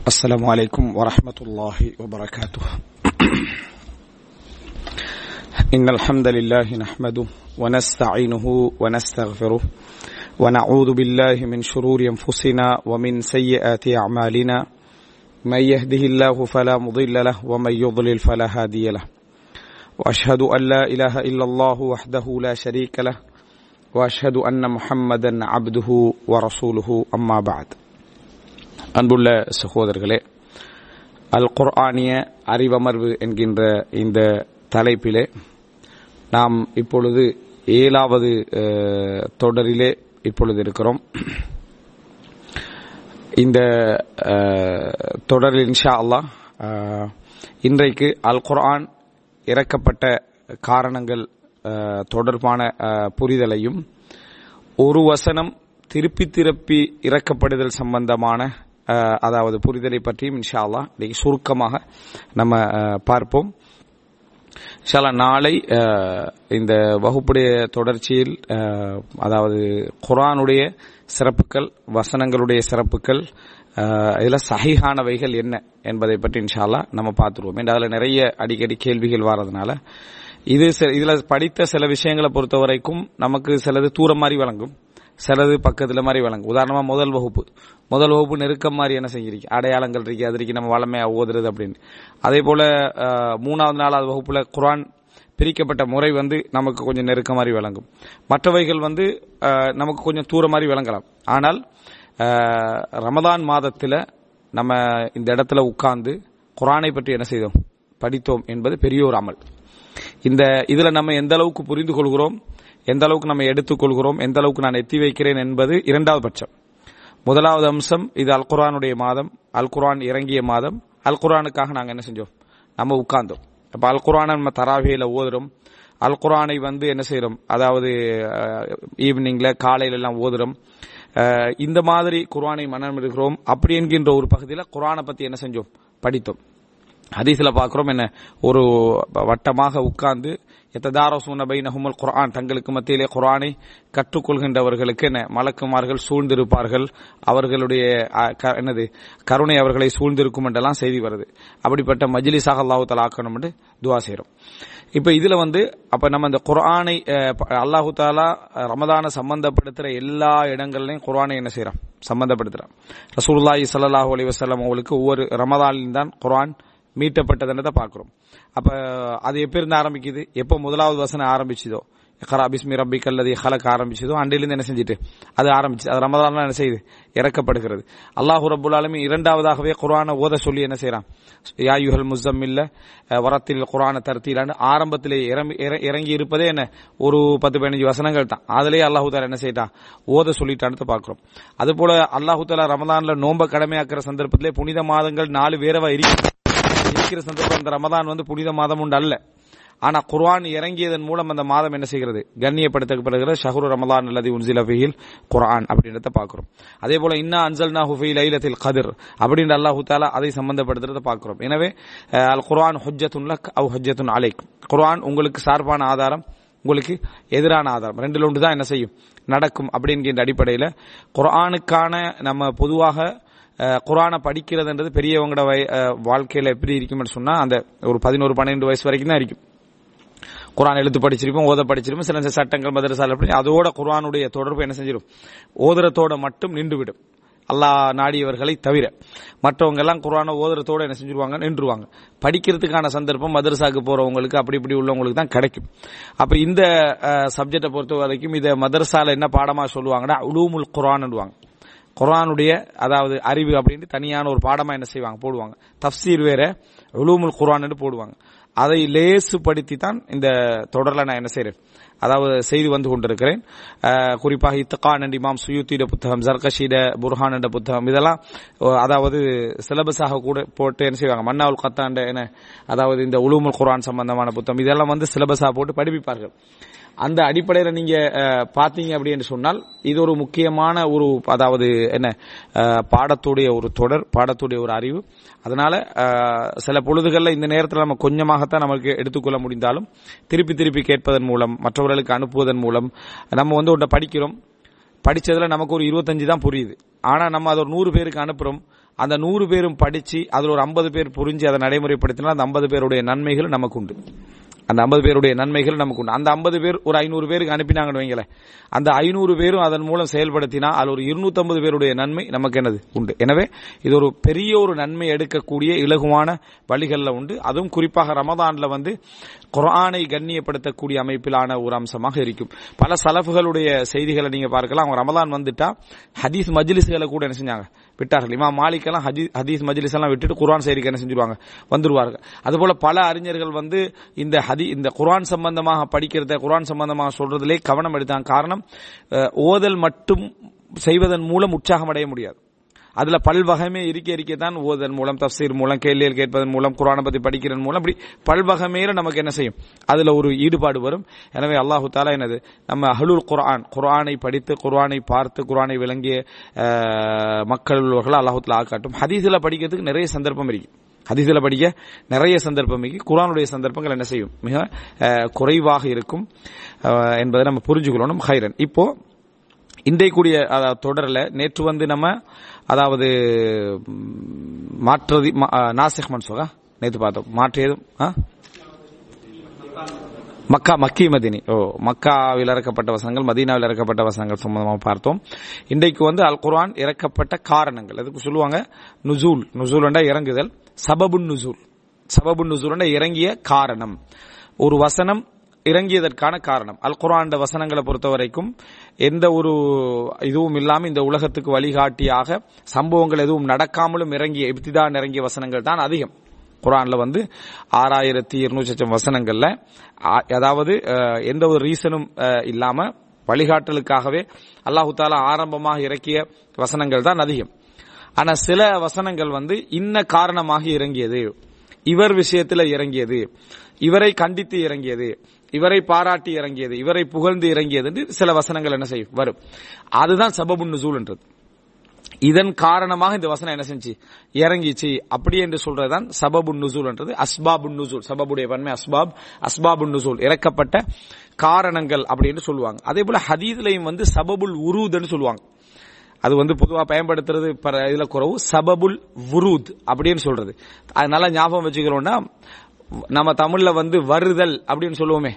السلام عليكم ورحمة الله وبركاته إن الحمد لله نحمده ونستعينه ونستغفره ونعوذ بالله من شرور أنفسنا ومن سيئات أعمالنا من يهده الله فلا مضل له ومن يضلل فلا هادي له وأشهد أن لا إله إلا الله وحده لا شريك له وأشهد أن محمدا عبده ورسوله أما بعد அன்புள்ள சகோதரர்களே அல் குர்ஆனிய அறிவமர்வு என்கின்ற இந்த தலைப்பிலே நாம் இப்பொழுது ஏழாவது அஹ், தொடரிலே இப்பொழுது இருக்கிறோம் இந்த அஹ், தொடரில் இன்ஷா அல்லாஹ் அஹ், இன்றைக்கு அல் குர்ஆன் இறக்கப்பட்ட காரணங்கள் அஹ், தொடர்பான அஹ், புரிதலையும் ஒரு வசனம் திருப்பி திருப்பி இறக்கப்படுதல் சம்பந்தமான அஹ், அதாவது புரிதலை பற்றியும் இன்ஷா அல்லாஹ் இன்னைக்கு சுருக்கமாக நம்ம அஹ், பார்ப்போம் இன்ஷா அல்லாஹ் நாளை அஹ், இந்த வகுப்புடைய தொடர்ச்சியில் அஹ், அதாவது குர்ஆனுடைய சிறப்புகள் வசனங்களுடைய சிறப்புகள் அஹ், இதுல சஹீஹானவைகள் என்ன என்பதை பற்றி இன்ஷா அல்லாஹ் நம்ம பார்த்துருவோம் ஏன்னா அதுல நிறைய அடிக்கடி கேள்விகள் வர்றதுனால இது சில- இதுல படித்த சில விஷயங்களை பொறுத்த வரைக்கும் நமக்கு சிலது தூரம் மாதிரி வழங்கும் சிலது பக்கத்துல மாதிரி வழங்கும் உதாரணமா முதல் வகுப்பு முதல் வகுப்பு நெருக்கம் மாதிரி என்ன செஞ்சிருக்கு அடையாளங்கள் இருக்கு அது இருக்கு நம்ம வளமையா ஓதுறது அப்படின்னு அதே போல அஹ், மூணாவது நாலாவது வகுப்புல குர்ஆன் பிரிக்கப்பட்ட முறை வந்து நமக்கு கொஞ்சம் நெருக்க மாதிரி விளங்கும் மற்றவைகள் வந்து அஹ், நமக்கு கொஞ்சம் தூரம் மாதிரி விளங்கலாம் ஆனால் அஹ், ரமதான் மாதத்துல நம்ம இந்த இடத்துல உட்கார்ந்து குர்ஆனை பற்றி என்ன செய்தோம் படித்தோம் என்பது பெரிய ஒரு அமல் இந்த இதுல நம்ம எந்த அளவுக்கு புரிந்து கொள்கிறோம் எந்த அளவுக்கு நம்ம எடுத்துக்கொள்கிறோம் எந்த அளவுக்கு நான் எத்தி வைக்கிறேன் என்பது இரண்டாவது பட்சம் முதலாவது அம்சம் இது அல் குர்ஆனுடைய மாதம் அல் குர்ஆன் இறங்கிய மாதம் அல் குர்ஆனுக்காக நாங்க என்ன செஞ்சோம் நம்ம உட்கார்ந்தோம் அப்ப அல் குர்ஆனை நம்ம தராவியில ஓதுறோம் அல் குர்ஆனை வந்து என்ன செய்றோம் அதாவது ஈவினிங்ல காலையில எல்லாம் ஓதுறோம் அஹ், இந்த மாதிரி குர்ஆனை மனம் இருக்கிறோம் அப்படி என்கின்ற ஒரு பகுதியில குர்ஆனை பத்தி என்ன செஞ்சோம் படித்தோம் ஹதீஸ்ல பார்க்கிறோம் என்ன ஒரு வட்டமாக உட்கார்ந்து எத்ததாரசூன பைனஹுமுல் குர்ஆன் தங்களுக்கு மத்தியிலே குர்ஆனை கற்றுக்கொள்கின்றவர்களுக்கு என்ன மலக்குமார்கள் சூழ்ந்திருப்பார்கள் அவர்களுடைய அஹ், க- என்னது கருணை அவர்களை சூழ்ந்திருக்கும் என்றெல்லாம் செய்தி வருது அப்படிப்பட்ட மஜ்லிஸாக அல்லாஹு தஆலா ஆக்கணும் என்று துவா செய்றோம் இப்ப இதுல வந்து அப்ப நம்ம இந்த குர்ஆனை அஹ், ப- அல்லாஹு தாலா அஹ், ரமதான சம்பந்தப்படுத்துற எல்லா இடங்கள்லயும் குர்ஆனை என்ன செய்யறான் சம்பந்தப்படுத்துறான் ரசூலுல்லாஹி ஸல்லல்லாஹு அலைஹி வஸல்லம் அவங்களுக்கு ஒவ்வொரு ரமதானில் தான் குர்ஆன் மீட்டப்பட்டதுன்றதை பார்க்கிறோம் அப்ப அது எப்ப இருந்து ஆரம்பிக்குது எப்போ முதலாவது வசனம் ஆரம்பிச்சதோ இக்ரா பிஸ்மி ரப்பிக் அல்லது ஹலக் ஆரம்பிச்சதோ அன்றிலிருந்து என்ன செஞ்சுட்டு அது ஆரம்பிச்சு அது ரமதான் என்ன செய்யுது இறக்கப்படுகிறது அல்லாஹு ரப்புல் ஆலமீன் இரண்டாவதாகவே குர்ஆனை ஓத சொல்லி என்ன செய்றான் யா யுஹல் முஸம்மில்ல அஹ், வரத்தில் குர்ஆன தர்த்தீலான்னு ஆரம்பத்திலே இறங்கி- இற- இறங்கி இருப்பதே என்ன ஒரு பத்து பதினஞ்சு வசனங்கள் தான் அதிலேயே அல்லாஹு தாலா என்ன செய்யட்டான் ஓத சொல்லிட்டான்னு பார்க்கிறோம் அதுபோல அல்லாஹு தாலா ரமதான்ல நோம்ப கடமையாக்குற சந்தர்ப்பத்திலே புனித மாதங்கள் நாலு வேறவா இருக்கு இருக்கிற சந்தர்ப்பம் அந்த ரமதான் வந்து புனித மாதம் உண்டு அல்ல ஆனா குர்ஆன் இறங்கியதன் மூலம் அந்த மாதம் என்ன செய்கிறது கண்ணியப்படுத்தப்படுகிற ஷஹரு ரமலான் அல்லது உன்சில ஃபீல் குர்ஆன் அப்படின்றத பார்க்கிறோம் அதே போல இன்னா அன்சல்னாஹு ஃபீ லைலத்தில் கதிர் அப்படின்ற அல்லாஹு தாலா அதை சம்பந்தப்படுத்துறத பார்க்கிறோம் எனவே அஹ், அல் குர்ஆன் ஹுஜ்ஜத்துன் லக் அவ் ஹுஜ்ஜத்துன் அலைக் குர்ஆன் உங்களுக்கு சார்பான ஆதாரம் உங்களுக்கு எதிரான ஆதாரம் ரெண்டுல ஒன்று தான் என்ன செய்யும் நடக்கும் அப்படிங்கிற அடிப்படையில் குர்ஆனுக்கான நம்ம பொதுவாக அஹ், குர்ஆனை படிக்கிறதுன்றது பெரியவங்களோட வய- அஹ், வாழ்க்கையில எப்படி இருக்கும்னு சொன்னா அந்த ஒரு பதினோரு பன்னெண்டு வயசு வரைக்கும் தான் இருக்கும் குர்ஆன் எழுத்து படிச்சிருப்போம் ஓத படிச்சிருப்போம் சில சட்டங்கள் மதரசால அப்படி அதோட குர்ஆனுடைய தொடர்பு என்ன செஞ்சிடும் ஓதுறத்தோட மட்டும் நின்றுவிடும் அல்லாஹ் நாடியவர்களை தவிர மற்றவங்க எல்லாம் குர்ஆனை ஓதுறதோட என்ன செஞ்சிருவாங்க நின்றுவாங்க படிக்கிறதுக்கான சந்தர்ப்பம் மதரசாக்கு போறவங்களுக்கு அப்படி இப்படி உள்ளவங்களுக்கு தான் கிடைக்கும் அப்ப இந்த சப்ஜெக்டை பொறுத்த வரைக்கும் இதை மதரசால என்ன பாடமா சொல்லுவாங்கன்னா உலூமுல் குர்ஆன்னுவாங்க குர்ஆனுடைய அதாவது அறிவு அப்படின்னு தனியான ஒரு பாடமா என்ன செய்வாங்க போடுவாங்க தஃப்சீர் வேற உலூமுல் குர்ஆன் போடுவாங்க அதை லேசுபடுத்தி தான் இந்த தொடர்ல நான் என்ன செய்றேன் அதாவது செய்து வந்து கொண்டிருக்கிறேன் அஹ், குறிப்பாக இத்தகான் என்ற இமாம் சுயூத்திட புத்தகம் ஜர்கஷீட புர்ஹான் என்ற புத்தகம் இதெல்லாம் அஹ், அதாவது சிலபஸாக கூட போட்டு என்ன செய்வாங்க மன்னாவுல் கத்தாண்ட என்ன அதாவது இந்த உலூமுல் குர்ஆன் சம்பந்தமான புத்தகம் இதெல்லாம் வந்து சிலபஸா போட்டு படிப்பிப்பார்கள் அந்த அடிப்படையில நீங்க அஹ், பாத்தீங்க அப்படின்னு சொன்னால் இது ஒரு முக்கியமான ஒரு அதாவது என்ன அஹ், பாடத்துடைய ஒரு தொடர் பாடத்துடைய ஒரு அறிவு அதனால அஹ், சில பொழுதுகள்ல இந்த நேரத்தில் நம்ம கொஞ்சமாகத்தான் நமக்கு எடுத்துக்கொள்ள முடிந்தாலும் திருப்பி திருப்பி கேட்பதன் மூலம் மற்றவர்களுக்கு அனுப்புவதன் மூலம் நம்ம வந்து ஒன்றை படிக்கிறோம் படிச்சதுல நமக்கு ஒரு இருபத்தஞ்சு தான் புரியுது ஆனா நம்ம அதை ஒரு நூறு பேருக்கு அனுப்புறோம் அந்த நூறு பேரும் படிச்சு அதுல ஒரு ஐம்பது பேர் புரிஞ்சு அதை நடைமுறைப்படுத்தினா அந்த ஐம்பது பேருடைய நன்மைகள் நமக்கு உண்டு அந்த ஐம்பது பேருடைய நன்மைகள் நமக்கு உண்டு அந்த ஐம்பது பேர் ஒரு ஐநூறு பேருக்கு அனுப்பினாங்கன்னு வைங்களேன் அந்த ஐநூறு பேரும் அதன் மூலம் செயல்படுத்தினா அது ஒரு இருநூத்தம்பது பேருடைய நன்மை நமக்கு என்னது உண்டு எனவே இது ஒரு பெரிய ஒரு நன்மை எடுக்கக்கூடிய இலகுவான வழிகளில் உண்டு அதுவும் குறிப்பாக ரமதான்ல வந்து குர்ஆனை கண்ணியப்படுத்தக்கூடிய அமைப்பிலான ஒரு அம்சமாக இருக்கும் பல சலஃபுகளுடைய செய்திகளை நீங்க பார்க்கலாம் அவங்க ரமதான் வந்துட்டா ஹதீஸ் மஜ்லிஸ்களை கூட என்ன செஞ்சாங்க விட்டார்கள் இமா மாலிக்கெல்லாம் ஹதீஸ் ஹதீஸ் மஜ்லிஸ் எல்லாம் விட்டுட்டு குர்ஆன் செய்திக்கு என்ன செஞ்சிருவாங்க வந்துருவார்கள் அதுபோல பல அறிஞர்கள் வந்து இந்த ஹதி இந்த குர்ஆன் சம்பந்தமாக படிக்கிறத குர்ஆன் சம்பந்தமாக சொல்றதிலே கவனம் எடுத்தாங்க காரணம் அஹ், ஓதல் மட்டும் செய்வதன் மூலம் உற்சாகம் அடைய முடியாது அதுல பல்வகமே இருக்க இருக்க தான் ஓதன் மூலம் தப்சீர் மூலம் கேள்வியல் கேட்பதன் மூலம் குரானை பத்தி படிக்கிறதன் மூலம் அப்படி பல்வகமேல நமக்கு என்ன செய்யும் அதுல ஒரு ஈடுபாடு வரும் எனவே அல்லாஹு தாலா என்னது நம்ம அஹ்லுல் குர்ஆன் குர்ஆனை படித்து குர்ஆனை பார்த்து குர்ஆனை விளங்கிய அஹ், மக்கள் உள்ளவர்கள் அல்லாஹு தாலா ஆக்காட்டும் ஹதீஸ்ல படிக்கிறதுக்கு நிறைய சந்தர்ப்பம் இருக்கு ஹதீஸ்ல படிக்க நிறைய சந்தர்ப்பம் இருக்கு குர்ஆனுடைய சந்தர்ப்பங்கள் என்ன செய்யும் மிக அஹ், குறைவாக இருக்கும் அஹ், என்பதை நம்ம புரிஞ்சுக்கொள்ளணும் ஹைரன் இப்போ இன்றைக்குரிய அதாவது தொடரில் நேற்று வந்து நம்ம அதாவது ம், மாற்றுதி மா- ஆ, நாசிக் மன்சூகா நேற்று பார்த்தோம் மாற்றியதும் ஆ? மக்கா மக்கி மதினி ஓ மக்காவில் இறக்கப்பட்ட வசனங்கள் மதீனாவில் இறக்கப்பட்ட வசனங்கள் சம்பந்தமாக பார்த்தோம் இன்றைக்கு வந்து அல் குர்ஆன் இறக்கப்பட்ட காரணங்கள் அதுக்கு சொல்லுவாங்க நுசூல் நுசூல் இறங்குதல் சபபுன் நுசூல் சபபுன் நுசூல் இறங்கிய காரணம் ஒரு வசனம் இறங்கியதற்கான காரணம் அல் குர்ஆன் வசனங்களை பொறுத்த வரைக்கும் எந்த ஒரு இதுவும் இல்லாம இந்த உலகத்துக்கு வழிகாட்டியாக சம்பவங்கள் எதுவும் நடக்காமலும் இறங்கிய இப்திதான் இறங்கிய வசனங்கள் தான் அதிகம் குரான்ல வந்து ஆறாயிரத்தி இருநூற்றி லட்சம் வசனங்கள்ல ஆ- அதாவது அஹ், எந்த ஒரு ரீசனும் அஹ், இல்லாம வழிகாட்டலுக்காகவே அல்லாஹு தாலா ஆரம்பமாக இறக்கிய வசனங்கள் தான் அதிகம் ஆனா சில வசனங்கள் வந்து இன்ன காரணமாக இறங்கியது இவர் விஷயத்துல இறங்கியது இவரை கண்டித்து இறங்கியது இவரை பாராட்டி இறங்கியது இவரை புகழ்ந்து இறங்கியது என்று சில வசனங்கள் என்ன செய்யும் வரும் அதுதான் சபபுன் நுசூல்ன்றது இதன் காரணமாக இந்த வசனம் என்ன செஞ்சு இறங்கிச்சு அப்படி என்று சொல்றதுதான் சபபுன் நுசூல்ன்றது அஸ்பாபுன் நுசூல் சபபுடைய பன்மை அஸ்பாப் அஸ்பாபுன் நுசூல் இறக்கப்பட்ட காரணங்கள் அப்படின்னு சொல்லுவாங்க அதே போல ஹதீஸ்லையும் வந்து சபபுல் உருதுன்னு சொல்லுவாங்க அது வந்து பொதுவா பயன்படுத்துறது பர- இதுல குறவு சபபுல் உருத் அப்படின்னு சொல்றது அதனால ஞாபகம் வச்சுக்கிறோம்னா நம்ம தமிழ்ல வந்து வருதல் அப்படின்னு சொல்லுவோமே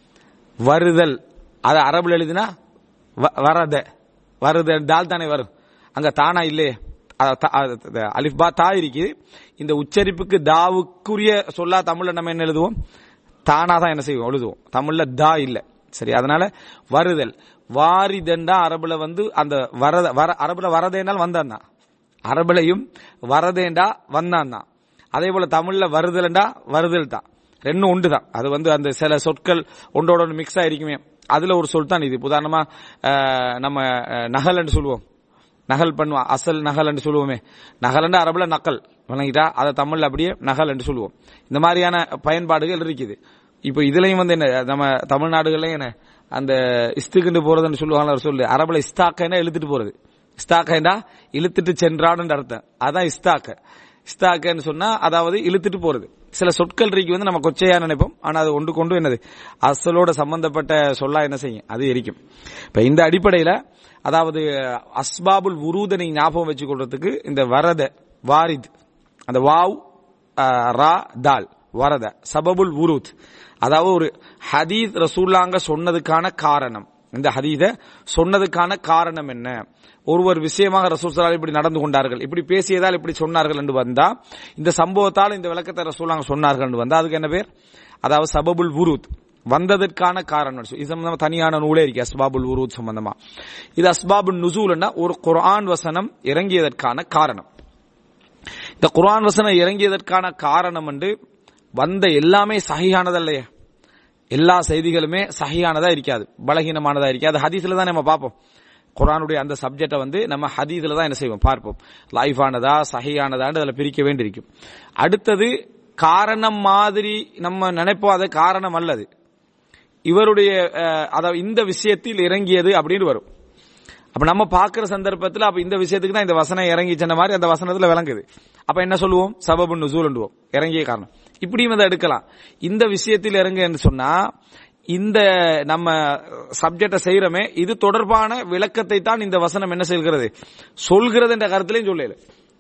வருதல் அது அரபுல எழுதினா வ- வரத வருத தால் தானே வரும் அங்க தானா இல்லையே அ- த- அ- த- அலிஃப் பா தா இருக்குது இந்த உச்சரிப்புக்கு தாவுக்குரிய சொல்லா தமிழ்ல நம்ம என்ன எழுதுவோம் தானா தான் என்ன செய்வோம் எழுதுவோம் தமிழ்ல தா இல்ல சரி அதனால வருதல் வாரிதண்டா அரபுல வந்து அந்த வரத வர அரபுல வரதேனால் வந்தான் தான் அரபுலையும் வரதேண்டா வந்தான் தான் அதே போல தமிழ்ல வருதல்டா வருதல் தான் ரெண்டும் உண்டு தான் அது வந்து அந்த சில சொற்கள் ஒன்றோட ஒன்று மிக்ஸ் ஆயிருக்குமே அதுல ஒரு சொல் தான் இது இப்ப உதாரணமா அஹ், நம்ம அஹ், நகல்ன்னு சொல்லுவோம் நகல் பண்ணுவோம் அசல் நகல் என்று சொல்லுவோமே நகல் அரபுல நக்கல் வழங்கிட்டா அதை தமிழ்ல அப்படியே நகல் என்று சொல்லுவோம் இந்த மாதிரியான பயன்பாடுகள் இருக்குது இப்போ இதுலயும் வந்து என்ன நம்ம தமிழ்நாடுகள்லயும் என்ன அந்த இஸ்துக்குண்டு போறதுன்னு சொல்லுவாங்க ஒரு சொல்லு அரபுல இஸ்தாக்கன்னா இழுத்துட்டு போறது இஸ்தாக்கண்டா இழுத்துட்டு சென்றான்னு அர்த்தம் அதான் இஸ்தாக்க இஸ்தாக்கன்னு சொன்னா அதாவது இழுத்துட்டு போறது சில சொற்கள் இருக்கு வந்து நம்ம கொச்சையா நினைப்போம் ஆனா அது ஒன்று கொண்டு என்னது அசலோட சம்பந்தப்பட்ட சொல்லா என்ன செய்யும் அது இருக்கும் இப்ப இந்த அடிப்படையில அதாவது அஸ்பாபுல் உருத நீங்க ஞாபகம் வச்சு கொள்றதுக்கு இந்த வரத வாரித் அந்த வாவ் அஹ், ரா தால் வரத சபபுல் உருத் அதாவது ஒரு ஹதீஸ் ரசூல்லாங்க சொன்னதுக்கான காரணம் இந்த ஹதீஸ சொன்னதுக்கான காரணம் என்ன ஒருவர் விஷயமாக ரசூல் ஸல்லல்லாஹு இப்படி நடந்து கொண்டார்கள் இப்படி பேசியதால் இப்படி சொன்னார்கள் என்று வந்தா இந்த சம்பவத்தால் இந்த விளக்கத்தை ரசூலாங்க சொன்னார்கள் என்று வந்தா அதுக்கு என்ன பேர் அதாவது சபபுல் உருத் வந்ததற்கான காரணம் இது சம்பந்தமா தனியான நூலே இருக்கு அஸ்பாபுல் உருத் சம்பந்தமா இது அஸ்பாபுல் நுசூல்னா ஒரு குர்ஆன் வசனம் இறங்கியதற்கான காரணம் இந்த குர்ஆன் வசனம் இறங்கியதற்கான காரணம் வந்து வந்த எல்லாமே சஹியானதல்லையே எல்லா செய்திகளுமே சஹியானதா இருக்காது பலகீனமானதா இருக்காது ஹதீஸ்ல தான் நம்ம பார்ப்போம் குர்ஆனுடைய அந்த சப்ஜெக்டை வந்து நம்ம ஹதீஸ்ல தான் என்ன செய்வோம் பார்ப்போம் லைஃபானதா சஹியானதான்னு அதில் பிரிக்க வேண்டியிருக்கும் அடுத்தது காரணம் மாதிரி நம்ம நினைப்போம் அது காரணம் அல்லது இவருடைய அஹ், அதாவது இந்த விஷயத்தில் இறங்கியது அப்படின்னு வரும் அப்ப நம்ம பார்க்கிற சந்தர்ப்பத்தில் அப்ப இந்த விஷயத்துக்கு தான் இந்த வசனம் இறங்கி சொன்ன மாதிரி அந்த வசனத்துல விளங்குது அப்ப என்ன சொல்லுவோம் சபபு நுசூல்ண்டுவோம் இறங்கிய காரணம் இப்படியும் அதை எடுக்கலாம் இந்த விஷயத்தில் இறங்குன்னு சொன்னா இந்த நம்ம சப்ஜெக்ட செய்யறோமே இது தொடர்பான விளக்கத்தை தான் இந்த வசனம் என்ன செய்கிறது சொல்கிறது என்ற கருத்திலையும் சொல்லல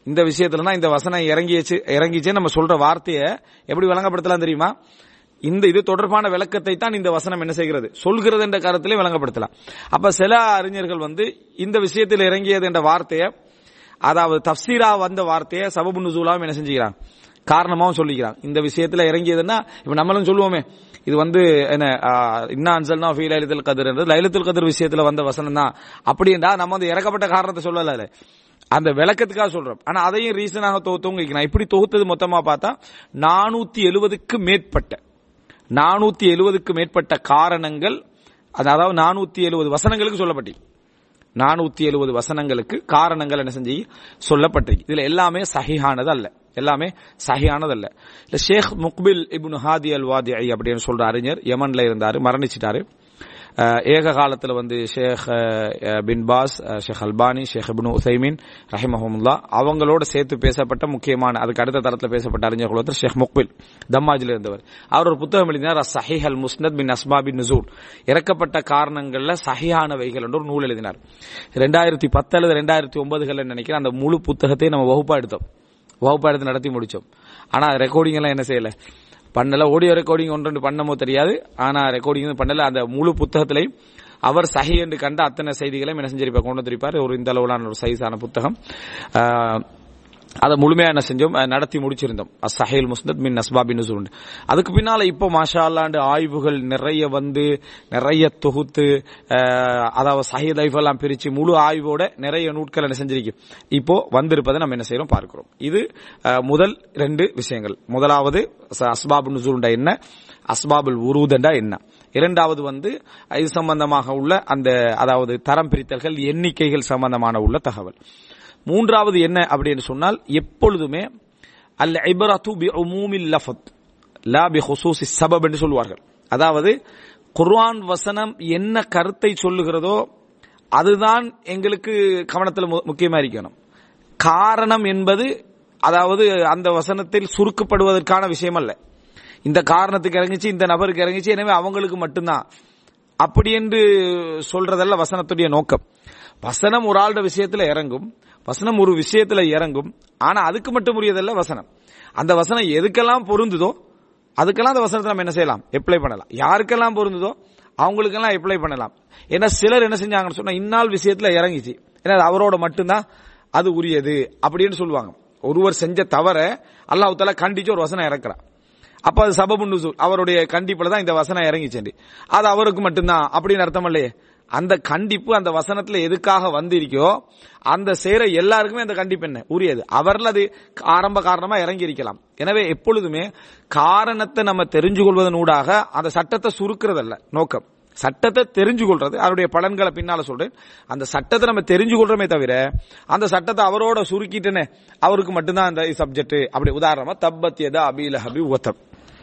இந்த விஷயத்துல தான் இந்த வசனம் இறங்கிச்சு இறங்கிச்சு நம்ம சொல்ற வார்த்தையை எப்படி விளங்கப்படுத்தலாம் தெரியுமா இந்த இது தொடர்பான விளக்கத்தை தான் இந்த வசனம் என்ன செய்கிறது சொல்கிறது என்ற கருத்திலே விளங்கப்படுத்தலாம் அப்ப சில அறிஞர்கள் வந்து இந்த விஷயத்தில் இறங்கியது என்ற வார்த்தையை அதாவது தப்சீரா வந்த வார்த்தையை சபபு நுசூலாவும் என்ன செஞ்சுக்கிறாங்க காரணமாவும் சொல்லிக்கிறாங்க இந்த விஷயத்துல இறங்கியதுன்னா இப்ப நம்மளும் சொல்லுவோமே இது வந்து என்ன இன்னா அன்சல்னா ஃபீ லைலத்துல் கதிர் என்றது லைலத்துல் கதிர் விஷயத்துல வந்த வசனம் தான் அப்படின்றா நம்ம வந்து இறக்கப்பட்ட காரணத்தை சொல்லல அதுல. அந்த விளக்கத்துக்காக சொல்றோம் ஆனா அதையும் ரீசனாக தொகுத்தவங்க நான் இப்படி தொகுத்தது மொத்தமா பார்த்தா நானூத்தி எழுபதுக்கு மேற்பட்ட நானூத்தி எழுபதுக்கு மேற்பட்ட காரணங்கள் அதாவது நானூத்தி எழுபது வசனங்களுக்கு சொல்லப்பட்டி நானூத்தி எழுபது வசனங்களுக்கு காரணங்கள் என்ன செஞ்சு சொல்லப்பட்டிருக்கு இதுல எல்லாமே சஹிஹானது அல்ல எல்லாமே சஹியானது அல்ல இல்ல ஷேக் முக்பில் இப்னு ஹாதி அல் வாதி அப்படின்னு சொல்ற அறிஞர் யமன்ல இருந்தாரு மரணிச்சிட்டாரு அஹ், ஏக காலத்துல வந்து ஷேக் அஹ், பின் பாஸ் அஹ், Sheikh Albani Sheikh Ibn Uthaymeen ரஹிமஹமுல்லா அவங்களோட சேர்த்து பேசப்பட்ட முக்கியமான அதுக்கு அடுத்த தரத்துல பேசப்பட்ட அறிஞர்கள் ஒருத்தர் ஷேக் முக்பில் தம்மாஜில் இருந்தவர் அவர் ஒரு புத்தகம் எழுதினார் சஹிஹ் அல் முஸ்னத் பின் அஸ்மாபின் நுசூல் இறக்கப்பட்ட காரணங்கள்ல சஹியானவைகள் என்று ஒரு நூல் எழுதினார் ரெண்டாயிரத்தி பத்து அல்லது ரெண்டாயிரத்தி ஒன்பதுகள் நினைக்கிறேன் அந்த முழு புத்தகத்தை நம்ம வகுப்பா எடுத்தோம் வகுப்பா எடுத்து நடத்தி முடிச்சோம் ஆனா ரெக்கார்டிங் எல்லாம் என்ன செய்யல பண்ணல ஆடியோ ரெக்கார்டிங் ஒன்று ரெண்டு பண்ணமோ தெரியாது ஆனா ரெக்கார்டிங் பண்ணல அந்த முழு புத்தகத்திலையும் அவர் சஹி என்று கண்ட அத்தனை செய்திகளையும் என்ன செஞ்சிருப்பார் கொண்டு வந்திருப்பார் ஒரு இந்த அளவிலான ஒரு சைஸான புத்தகம் ஆஹ், அதை முழுமையா என்ன செஞ்சோம் அஹ், நடத்தி முடிச்சிருந்தோம் சஹீல் முஸ்னத் மின் நஸ்பாபின் நுசூல் அதுக்கு பின்னால இப்போ மாஷா அல்லாண்டு ஆய்வுகள் நிறைய வந்து நிறைய தொகுத்து அஹ், அதாவது சஹி லைஃப் எல்லாம் பிரிச்சு முழு ஆய்வோட நிறைய நூட்கள் என்ன செஞ்சிருக்கு இப்போ வந்திருப்பதை நம்ம என்ன செய்யறோம் பார்க்கிறோம் இது அஹ், முதல் ரெண்டு விஷயங்கள் முதலாவது ச- அஸ்பாபு நுசூல்டா என்ன அஸ்பாபுல் உருதண்டா என்ன இரண்டாவது வந்து இது சம்பந்தமாக உள்ள அந்த அதாவது தரம் பிரித்தல்கள் எண்ணிக்கைகள் சம்பந்தமான உள்ள தகவல் மூன்றாவது என்ன அப்படின்னு சொன்னால் எப்பொழுதுமே அல் இபரத்து பி உமூமில் லஃபத் லா பி ஹுசூசி சபப் என்று சொல்வார்கள் அதாவது குர்ஆன் வசனம் என்ன கருத்தை சொல்லுகிறதோ அதுதான் எங்களுக்கு கவனத்தில் மு- முக்கியமா இருக்கணும் காரணம் என்பது அதாவது அந்த வசனத்தில் சுருக்கப்படுவதற்கான விஷயம் அல்ல இந்த காரணத்துக்கு இறங்கிச்சு இந்த நபருக்கு இறங்கிச்சு எனவே அவங்களுக்கு மட்டும்தான் அப்படி என்று சொல்றதல்ல வசனத்துடைய நோக்கம் வசனம் ஒரு ஆளுடைய விஷயத்துல இறங்கும் வசனம் ஒரு விஷயத்துல இறங்கும் ஆனா அதுக்கு மட்டும் உரியதல்ல வசனம் அந்த வசனம் எதுக்கெல்லாம் பொருந்துதோ அதுக்கெல்லாம் அந்த வசனத்தை நம்ம என்ன செய்யலாம் அப்ளை பண்ணலாம் யாருக்கெல்லாம் பொருந்துதோ அவங்களுக்கெல்லாம் அப்ளை பண்ணலாம் ஏன்னா சிலர் என்ன செஞ்சாங்கன்னு சொன்னா இந்நாள் விஷயத்துல இறங்கிச்சு ஏன்னா அது அவரோட மட்டும்தான் அது உரியது அப்படின்னு சொல்லுவாங்க ஒருவர் செஞ்ச தவற அல்லாஹ் தாலா கண்டிச்சு ஒரு வசனம் இறக்குறான் அப்ப அது சபபு நுசூல் அவருடைய கண்டிப்புல தான் இந்த வசனம் இறங்கிச்சு அது அவருக்கு மட்டும்தான் அப்படின்னு அர்த்தம் இல்லையே அந்த கண்டிப்பு அந்த வசனத்துல எதுக்காக வந்திருக்கோ அந்த சேர எல்லாருக்குமே அந்த கண்டிப்பு என்ன உரியது அவர்ல அது ஆரம்ப காரணமா இறங்கி இருக்கலாம் எனவே எப்பொழுதுமே காரணத்தை நம்ம தெரிஞ்சு கொள்வதன் ஊடாக அந்த சட்டத்தை சுருக்கிறதல்ல நோக்கம் சட்டத்தை தெரிஞ்சு கொள்றது அதனுடைய பலன்களை பின்னால சொல்றேன் அந்த சட்டத்தை நம்ம தெரிஞ்சு கொள்றோமே தவிர அந்த சட்டத்தை அவரோட சுருக்கிட்டேனே அவருக்கு மட்டும்தான் அந்த சப்ஜெக்ட் அப்படி உதாரணமா தப்பத்தியதா அபிலஹபி உத்தம்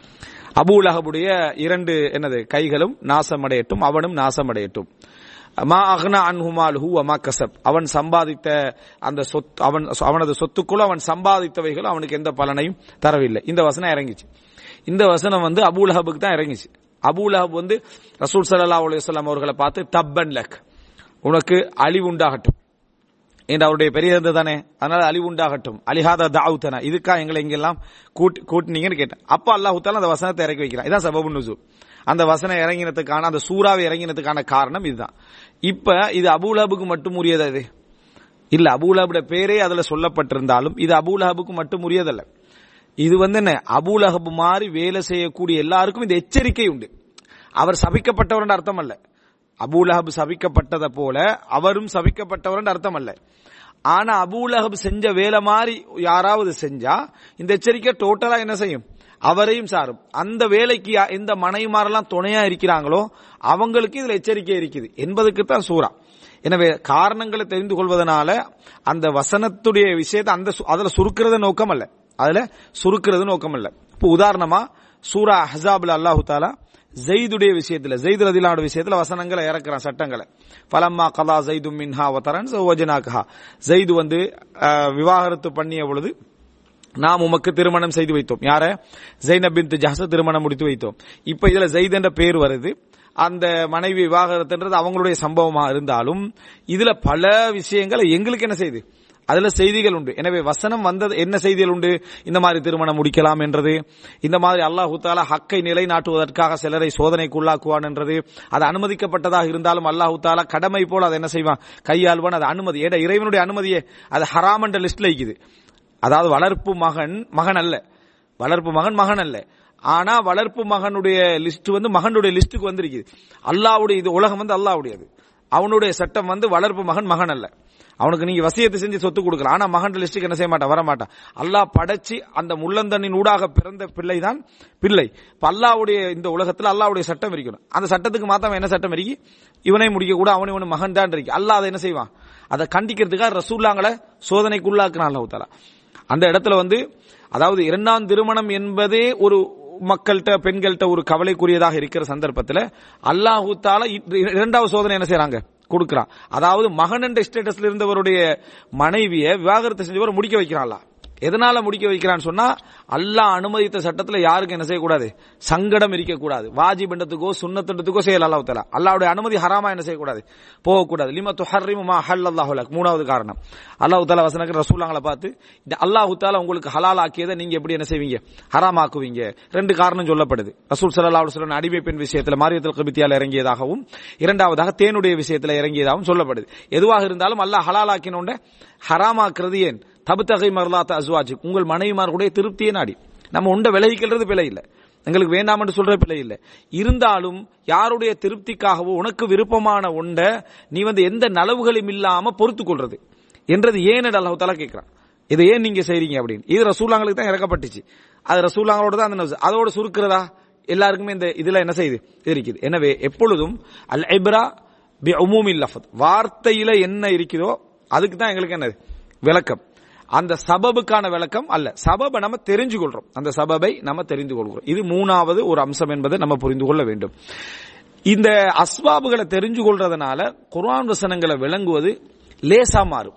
அபூலஹபுடைய இரண்டு என்னது கைகளும் நாசமடையட்டும் அவனும் நாசமடையட்டும் மா அக்னா அன்ஹுமாலுஹு அமா கசப் அவன் சம்பாதித்த அந்த சொத்து அவன் அவனது சொத்துக்குள்ள அவன் சம்பாதித்தவைகள் அவனுக்கு எந்த பலனையும் தரவில்லை இந்த வசனம் இறங்கிச்சு இந்த வசனம் வந்து அபூலஹபுக்கு தான் இறங்கிச்சு அபூலஹப் வந்து ரசூல் ஸல்லல்லாஹு அலைஹி வஸல்லம் அவர்களை பார்த்து தப்பன் லக் உனக்கு அழிவு உண்டாகட்டும் என்று அவருடைய பெரிய இருந்தது தானே அதனால அழிவு உண்டாகட்டும் அலிஹாத தாவுத்தனா இதுக்கா எங்களை இங்கெல்லாம் கூட்டி கூட்டினீங்கன்னு கேட்டேன் அப்ப அல்லாஹு தாலா அந்த வசனத்தை இறக்கி வைக்கிறான் இதான் சபபு நுசூல் அந்த வசனம் இறங்கினதுக்கான அந்த சூறாவை இறங்கினதுக்கான காரணம் இதுதான் இப்ப இது அபூலஹபுக்கு மட்டும் உரியது அது இல்ல அபூலஹபுடைய பேரே அதுல சொல்லப்பட்டிருந்தாலும் இது அபூலஹபுக்கு மட்டும் உரியதல்ல இது வந்து என்ன அபூலஹபு மாதிரி வேலை செய்யக்கூடிய எல்லாருக்கும் இந்த எச்சரிக்கை உண்டு அவர் சபிக்கப்பட்டவர் அர்த்தம் அல்ல அபூலஹப் சபிக்கப்பட்டதை போல அவரும் சபிக்கப்பட்டவர் அர்த்தம் அல்ல ஆனா அபூலஹப் செஞ்ச வேலை மாதிரி யாராவது செஞ்சா இந்த எச்சரிக்கை டோட்டலா என்ன செய்யும் அவரையும் சாரும் அந்த வேலைக்கு யா- எந்த மனைவிமாரெல்லாம் துணையா இருக்கிறாங்களோ அவங்களுக்கு இதுல எச்சரிக்கை இருக்குது என்பதுக்கு தான் சூறா எனவே காரணங்களை தெரிந்து கொள்வதனால அந்த வசனத்துடைய விஷயத்தை அந்த சு- அதுல சுருக்கிறது நோக்கம் அல்ல அதுல சுருக்கிறது நோக்கம் அல்ல இப்போ உதாரணமா சூரா அஹ்ஸாப்ல அல்லாஹு தாலா ஜெயிதுடைய விஷயத்துல ஜெயித் ரதிலான விஷயத்துல வசனங்களை இறக்குறான் சட்டங்களை ஃபலம்மா கலா ஜெய்து மின்ஹா வதரன் வஜனாகஹா ஜெயிது வந்து அஹ், விவாகரத்து பண்ணிய பொழுது நாம் உமக்கு திருமணம் செய்து வைத்தோம் யார ஜெய்னப் பின் ஜஹஸ திருமணம் முடித்து வைத்தோம் இப்ப இதுல ஜெயித் என்ற பேர் வருது அந்த மனைவி விவாகரத்துன்றது அவங்களுடைய சம்பவமா இருந்தாலும் இதுல பல விஷயங்கள் எங்களுக்கு என்ன செய்யுது அதுல செய்திகள் உண்டு எனவே வசனம் வந்தது என்ன செய்திகள் உண்டு இந்த மாதிரி திருமணம் முடிக்கலாம் என்றது இந்த மாதிரி அல்லாஹு தாலா ஹக்கை நிலைநாட்டுவதற்காக சிலரை சோதனைக்குள்ளாக்குவான் என்றது அது அனுமதிக்கப்பட்டதாக இருந்தாலும் அல்லாஹு தாலா கடமை போல அதை என்ன செய்வான் கையாள்வான் அது அனுமதி ஏடா இறைவனுடைய அனுமதியே அது ஹராம் என்ற லிஸ்ட்ல இருக்குது அதாவது வளர்ப்பு மகன் மகன் அல்ல வளர்ப்பு மகன் மகன் அல்ல ஆனா வளர்ப்பு மகனுடைய லிஸ்ட் வந்து மகனுடைய லிஸ்டுக்கு வந்திருக்குது அல்லாவுடைய இது உலகம் வந்து அல்லாவுடையது அவனுடைய சட்டம் வந்து வளர்ப்பு மகன் மகன் அல்ல அவனுக்கு நீங்க வசியத்தை செஞ்சு சொத்து கொடுக்கலாம் ஆனா மகன் லிஸ்ட்டுக்கு என்ன செய்ய மாட்டான் வர மாட்டான் அல்லாஹ் படைச்சு அந்த முள்ளந்தண்ணின் ஊடாக பிறந்த பிள்ளை தான் பிள்ளை இப்ப அல்லாவுடைய இந்த உலகத்துல அல்லாவுடைய சட்டம் இருக்கணும் அந்த சட்டத்துக்கு மாத்தம் என்ன சட்டம் இருக்கு இவனை முடிக்க கூட அவன் இவனு மகன் தான் இருக்கு அல்லாஹ் அதை என்ன செய்வான் அதை கண்டிக்கிறதுக்காக ரசூல்லாங்களை சோதனைக்குள்ளாக்குறான் அல்லாஹ் தாலா அந்த இடத்துல வந்து அதாவது இரண்டாம் திருமணம் என்பதே ஒரு மக்கள்கிட்ட பெண்கள்கிட்ட ஒரு கவலைக்குரியதாக இருக்கிற சந்தர்ப்பத்தில் அல்லாஹு தாலா இரண்டாவது சோதனை என்ன செய்யறாங்க கொடுக்கிறான் அதாவது மகன் என்ற ஸ்டேட்டஸ்ல இருந்தவருடைய மனைவியை விவாகரத்து செஞ்சவர் முடிக்க வைக்கிறான்ல எதனால முடிக்க வைக்கிறான்னு சொன்னா அல்லாஹ் அனுமதித்த சட்டத்துல யாருக்கும் என்ன செய்யக்கூடாது சங்கடம் இருக்கக்கூடாது வாஜிபண்டத்துக்கோ சுண்ணத்துண்டத்துக்கோ செய்யல அல்லாஹ் தாலா அல்லாவுடைய அனுமதி ஹராமா என்ன செய்யக்கூடாது போகக்கூடாது லிம துஹர்ரிமு மா ஹல் அல்லாஹுலக் மூணாவது காரணம் அல்லாஹ் தாலா வசனக்கு ரசூலாங்களை பார்த்து இந்த அல்லாஹு தாலா உங்களுக்கு ஹலால் ஆக்கியதை நீங்க எப்படி என்ன செய்வீங்க ஹராமாக்குவீங்க ரெண்டு காரணம் சொல்லப்படுது ரசூல் சல்லா அலுவலன் அடிமை பெண் விஷயத்துல மாரியத்தில் கபித்தியால் இறங்கியதாகவும் இரண்டாவதாக தேனுடைய விஷயத்துல இறங்கியதாகவும் சொல்லப்படுது எதுவாக இருந்தாலும் அல்லாஹ் ஹலால் ஆக்கினோண்ட ஹராமாக்குறது ஏன் தபுத்தகை மரலாத்த அசுவாஜி உங்கள் மனைவிமார்களுடைய திருப்தியை நாடி நம்ம உண்ட விலகிக்கிறது பிழை இல்லை எங்களுக்கு வேண்டாம் என்று சொல்ற பிழை இல்லை இருந்தாலும் யாருடைய திருப்திக்காகவோ உனக்கு விருப்பமான உண்ட நீ வந்து எந்த நலவுகளும் இல்லாம பொறுத்து கொள்றது என்றது ஏன் அல்லாஹ் தாலா கேட்கிறான் இதை ஏன் நீங்க செய்றீங்க அப்படின்னு இது ரசூலாங்களுக்கு தான் இறக்கப்பட்டுச்சு அது ரசூலாங்களோட தான் அந்த நஃப்ஸ். அதோட சுருக்கிறதா எல்லாருக்குமே இந்த இதுல என்ன செய்யுது இருக்குது எனவே எப்பொழுதும் அல் ஐப்ரா பி உமூமில் லஃபத் வார்த்தையில என்ன இருக்குதோ அதுக்கு தான் எங்களுக்கு என்னது விளக்கம் அந்த சபபுக்கான விளக்கம் அல்ல சபபை நம்ம தெரிஞ்சு கொள்றோம் அந்த சபபை நம்ம தெரிந்து கொள்கிறோம் இது மூணாவது ஒரு அம்சம் என்பதை நம்ம புரிந்து கொள்ள வேண்டும் இந்த அஸ்வாபுகளை தெரிஞ்சு கொள்றதுனால குர்ஆன் வசனங்களை விளங்குவது லேசா மாறும்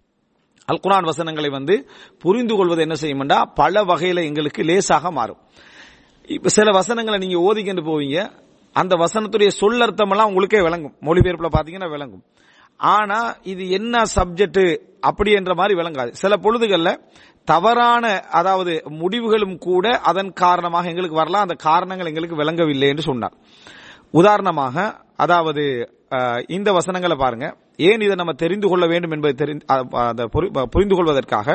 அல் குர்ஆன் வசனங்களை வந்து புரிந்து கொள்வது என்ன செய்யும்டா பல வகையில எங்களுக்கு லேசாக மாறும் இப்ப சில வசனங்களை நீங்க ஓதிக்கிட்டு போவீங்க அந்த வசனத்துடைய சொல்லர்த்தம் எல்லாம் உங்களுக்கே விளங்கும் மொழிபெயர்ப்புல பாத்தீங்கன்னா விளங்கும் ஆனா இது என்ன சப்ஜெக்ட் அப்படி என்ற மாதிரி விளங்காது சில பொழுதுகள்ல தவறான அதாவது முடிவுகளும் கூட அதன் காரணமாக எங்களுக்கு வரலாம் அந்த காரணங்கள் எங்களுக்கு விளங்கவில்லை என்று சொன்னார் உதாரணமாக அதாவது அஹ், இந்த வசனங்களை பாருங்க ஏன் இதை நம்ம தெரிந்து கொள்ள வேண்டும் என்பதை தெரிந்து அ- அதை புரி- புரிந்து கொள்வதற்காக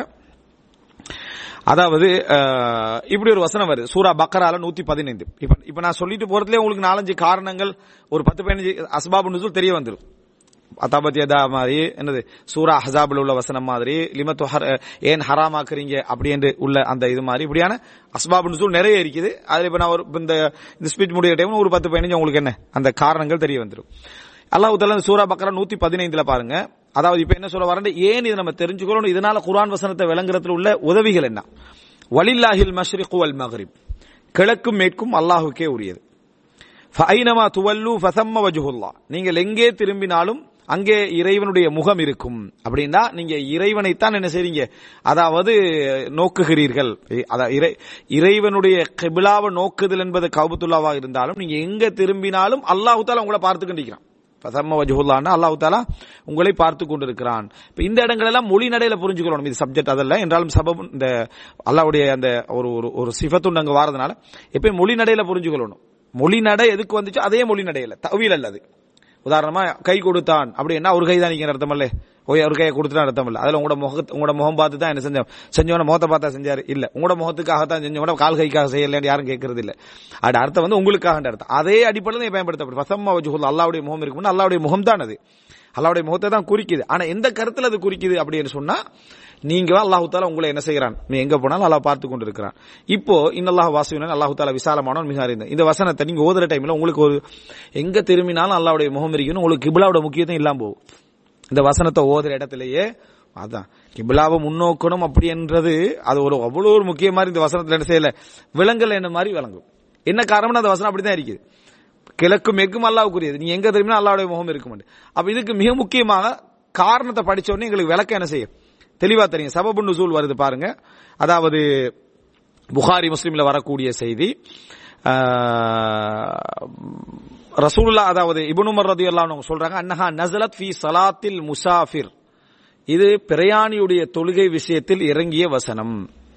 அதாவது அஹ், இப்படி ஒரு வசனம் வருது சூரா பக்கரால நூத்தி பதினைந்து இப்ப இப்ப நான் சொல்லிட்டு போறதுல உங்களுக்கு நாலஞ்சு காரணங்கள் ஒரு பத்து பதினஞ்சு அஸ்பாபு நுசுல் தெரிய வந்துடும் அத்தாபத்தியதா மாதிரி என்னது சூரா ஹசாபில் உள்ள வசனம் மாதிரி லிமத்து ஹர் ஏன் ஹராமாக்குறீங்க அப்படி என்று உள்ள அந்த இது மாதிரி இப்படியான அஸ்பாபு நுசுல் நிறைய இருக்குது அதுல இப்ப நான் ஒரு இப்ப இந்த இந்த ஸ்பீச் முடிய டைம் ஒரு பத்து பதினஞ்சு உங்களுக்கு என்ன அந்த காரணங்கள் தெரிய வந்துடும் அல்லாஹ் தஆலா சூரா பக்கரா நூத்தி பதினைந்துல பாருங்க அதாவது இப்ப என்ன சொல்ல வரேன் ஏன் இதை நம்ம தெரிஞ்சுக்கிறோம் இதனால குர்ஆன் வசனத்தை விளங்குறதுல உள்ள உதவிகள் என்ன வலில்லாஹில் மஷ்ரிகு வல் மக்ரிப் கிழக்கும் மேற்கும் அல்லாஹுக்கே உரியது ஃபைனமா துவல்லு ஃபசம்ம வஜுஹுல்லா நீங்கள் எங்கே திரும்பினாலும் அங்கே இறைவனுடைய முகம் இருக்கும் அப்படின்னா நீங்க இறைவனைத்தான் என்ன செய்றீங்க அதாவது நோக்குகிறீர்கள் அதான் இறை இறைவனுடைய கிபிலாவை நோக்குதல் என்பது கவுபத்துல்லாவாக இருந்தாலும் நீங்க எங்க திரும்பினாலும் அல்லாஹு தாலா உங்களை பார்த்து கொண்டிருக்கிறான் ஃபசம்ம வஜுஹுல்லான்னா அல்லாஹு தாலா உங்களை பார்த்து கொண்டிருக்கிறான் இப்ப இந்த இடங்கள் எல்லாம் மொழி நடையில புரிஞ்சுக்கணும் இது சப்ஜெக்ட் அதல்ல என்றாலும் சபம் இந்த அல்லாஹ்வுடைய அந்த ஒரு ஒரு ஒரு சிஃபத்துண்டு அங்க வாரதுனால எப்பயும் மொழி நடையில புரிஞ்சுக்கணும் மொழி நடை எதுக்கு வந்துச்சோ அதே மொழி நடையில தவியல் அல்ல அது உதாரணமா கை கொடுத்தான் அப்படின்னா ஒரு கை தான் நீங்க அர்த்தம் இல்ல ஓய் ஒரு கையை கொடுத்துட்டா அர்த்தம் இல்ல அதுல உங்களோட முகத்து உங்களோட முகம் பார்த்து தான் என்ன செஞ்சோம் செஞ்சவன முகத்தை பார்த்தா செஞ்சாரு இல்ல உங்களோட முகத்துக்காகத்தான் செஞ்சவன கால் கைக்காக செய்யலன்னு யாரும் கேட்கறது இல்ல அது அர்த்தம் வந்து உங்களுக்காக அர்த்தம் அதே அடிப்படையில் தான் பயன்படுத்தப்படும் வசம்மா வஜுகுல் அல்லாவுடைய முகம் இருக்கும்னா அல்லாவுடைய முகம் தான் அது அல்லாவுடைய முகத்தை தான் குறிக்குது ஆனா எந்த கருத்துல அது குறிக்குது அப்படின்னு சொன்னா நீங்க அல்லாஹு தாலா உங்களை என்ன செய்யறான் நீ எங்க போனாலும் அல்லாஹ் பார்த்து கொண்டு இருக்கிறான் இப்போ இன்னல்லாஹ் வாசுவினன் அல்லாஹு தாலா விசாலமானவன் மிக அறிந்த இந்த வசனத்தை நீங்க ஓதுற டைம்ல உங்களுக்கு ஒரு எங்க திரும்பினாலும் அல்லாவுடைய முகம் இருக்கணும் உங்களுக்கு கிபிலாவோட முக்கியத்துவம் இல்லாம போகும் இந்த வசனத்தை ஓதுற இடத்திலேயே அதான் கிபிலாவை முன்னோக்கணும் அப்படி என்றது அது ஒரு அவ்வளவு ஒரு முக்கிய மாதிரி இந்த வசனத்துல என்ன செய்யல விலங்கல் என்ன மாதிரி விளங்கும் என்ன காரணம்னா அந்த வசனம் அப்படிதான் இருக்குது கிழக்கு மெக்கும் அல்லாவுக்குரியது நீ எங்க திரும்பினா அல்லாவுடைய முகம் இருக்கும் அப்ப இதுக்கு மிக முக்கியமாக காரணத்தை படிச்ச உடனே எங்களுக்கு விளக்கம் என்ன செய்யும் தெளிவா தெரியும் சபபு நுசூல் வருது பாருங்க அதாவது புகாரி முஸ்லீம்ல வரக்கூடிய செய்தி ரசூலுல்லா அதாவது இப்னு உமர் ரலியல்லாஹு அன்ஹு சொல்றாங்க அன்னஹா நஸலத் ஃபீ ஸலாத்தில் முசாஃபிர் இது பிரயாணியுடைய தொழுகை விஷயத்தில் இறங்கிய வசனம்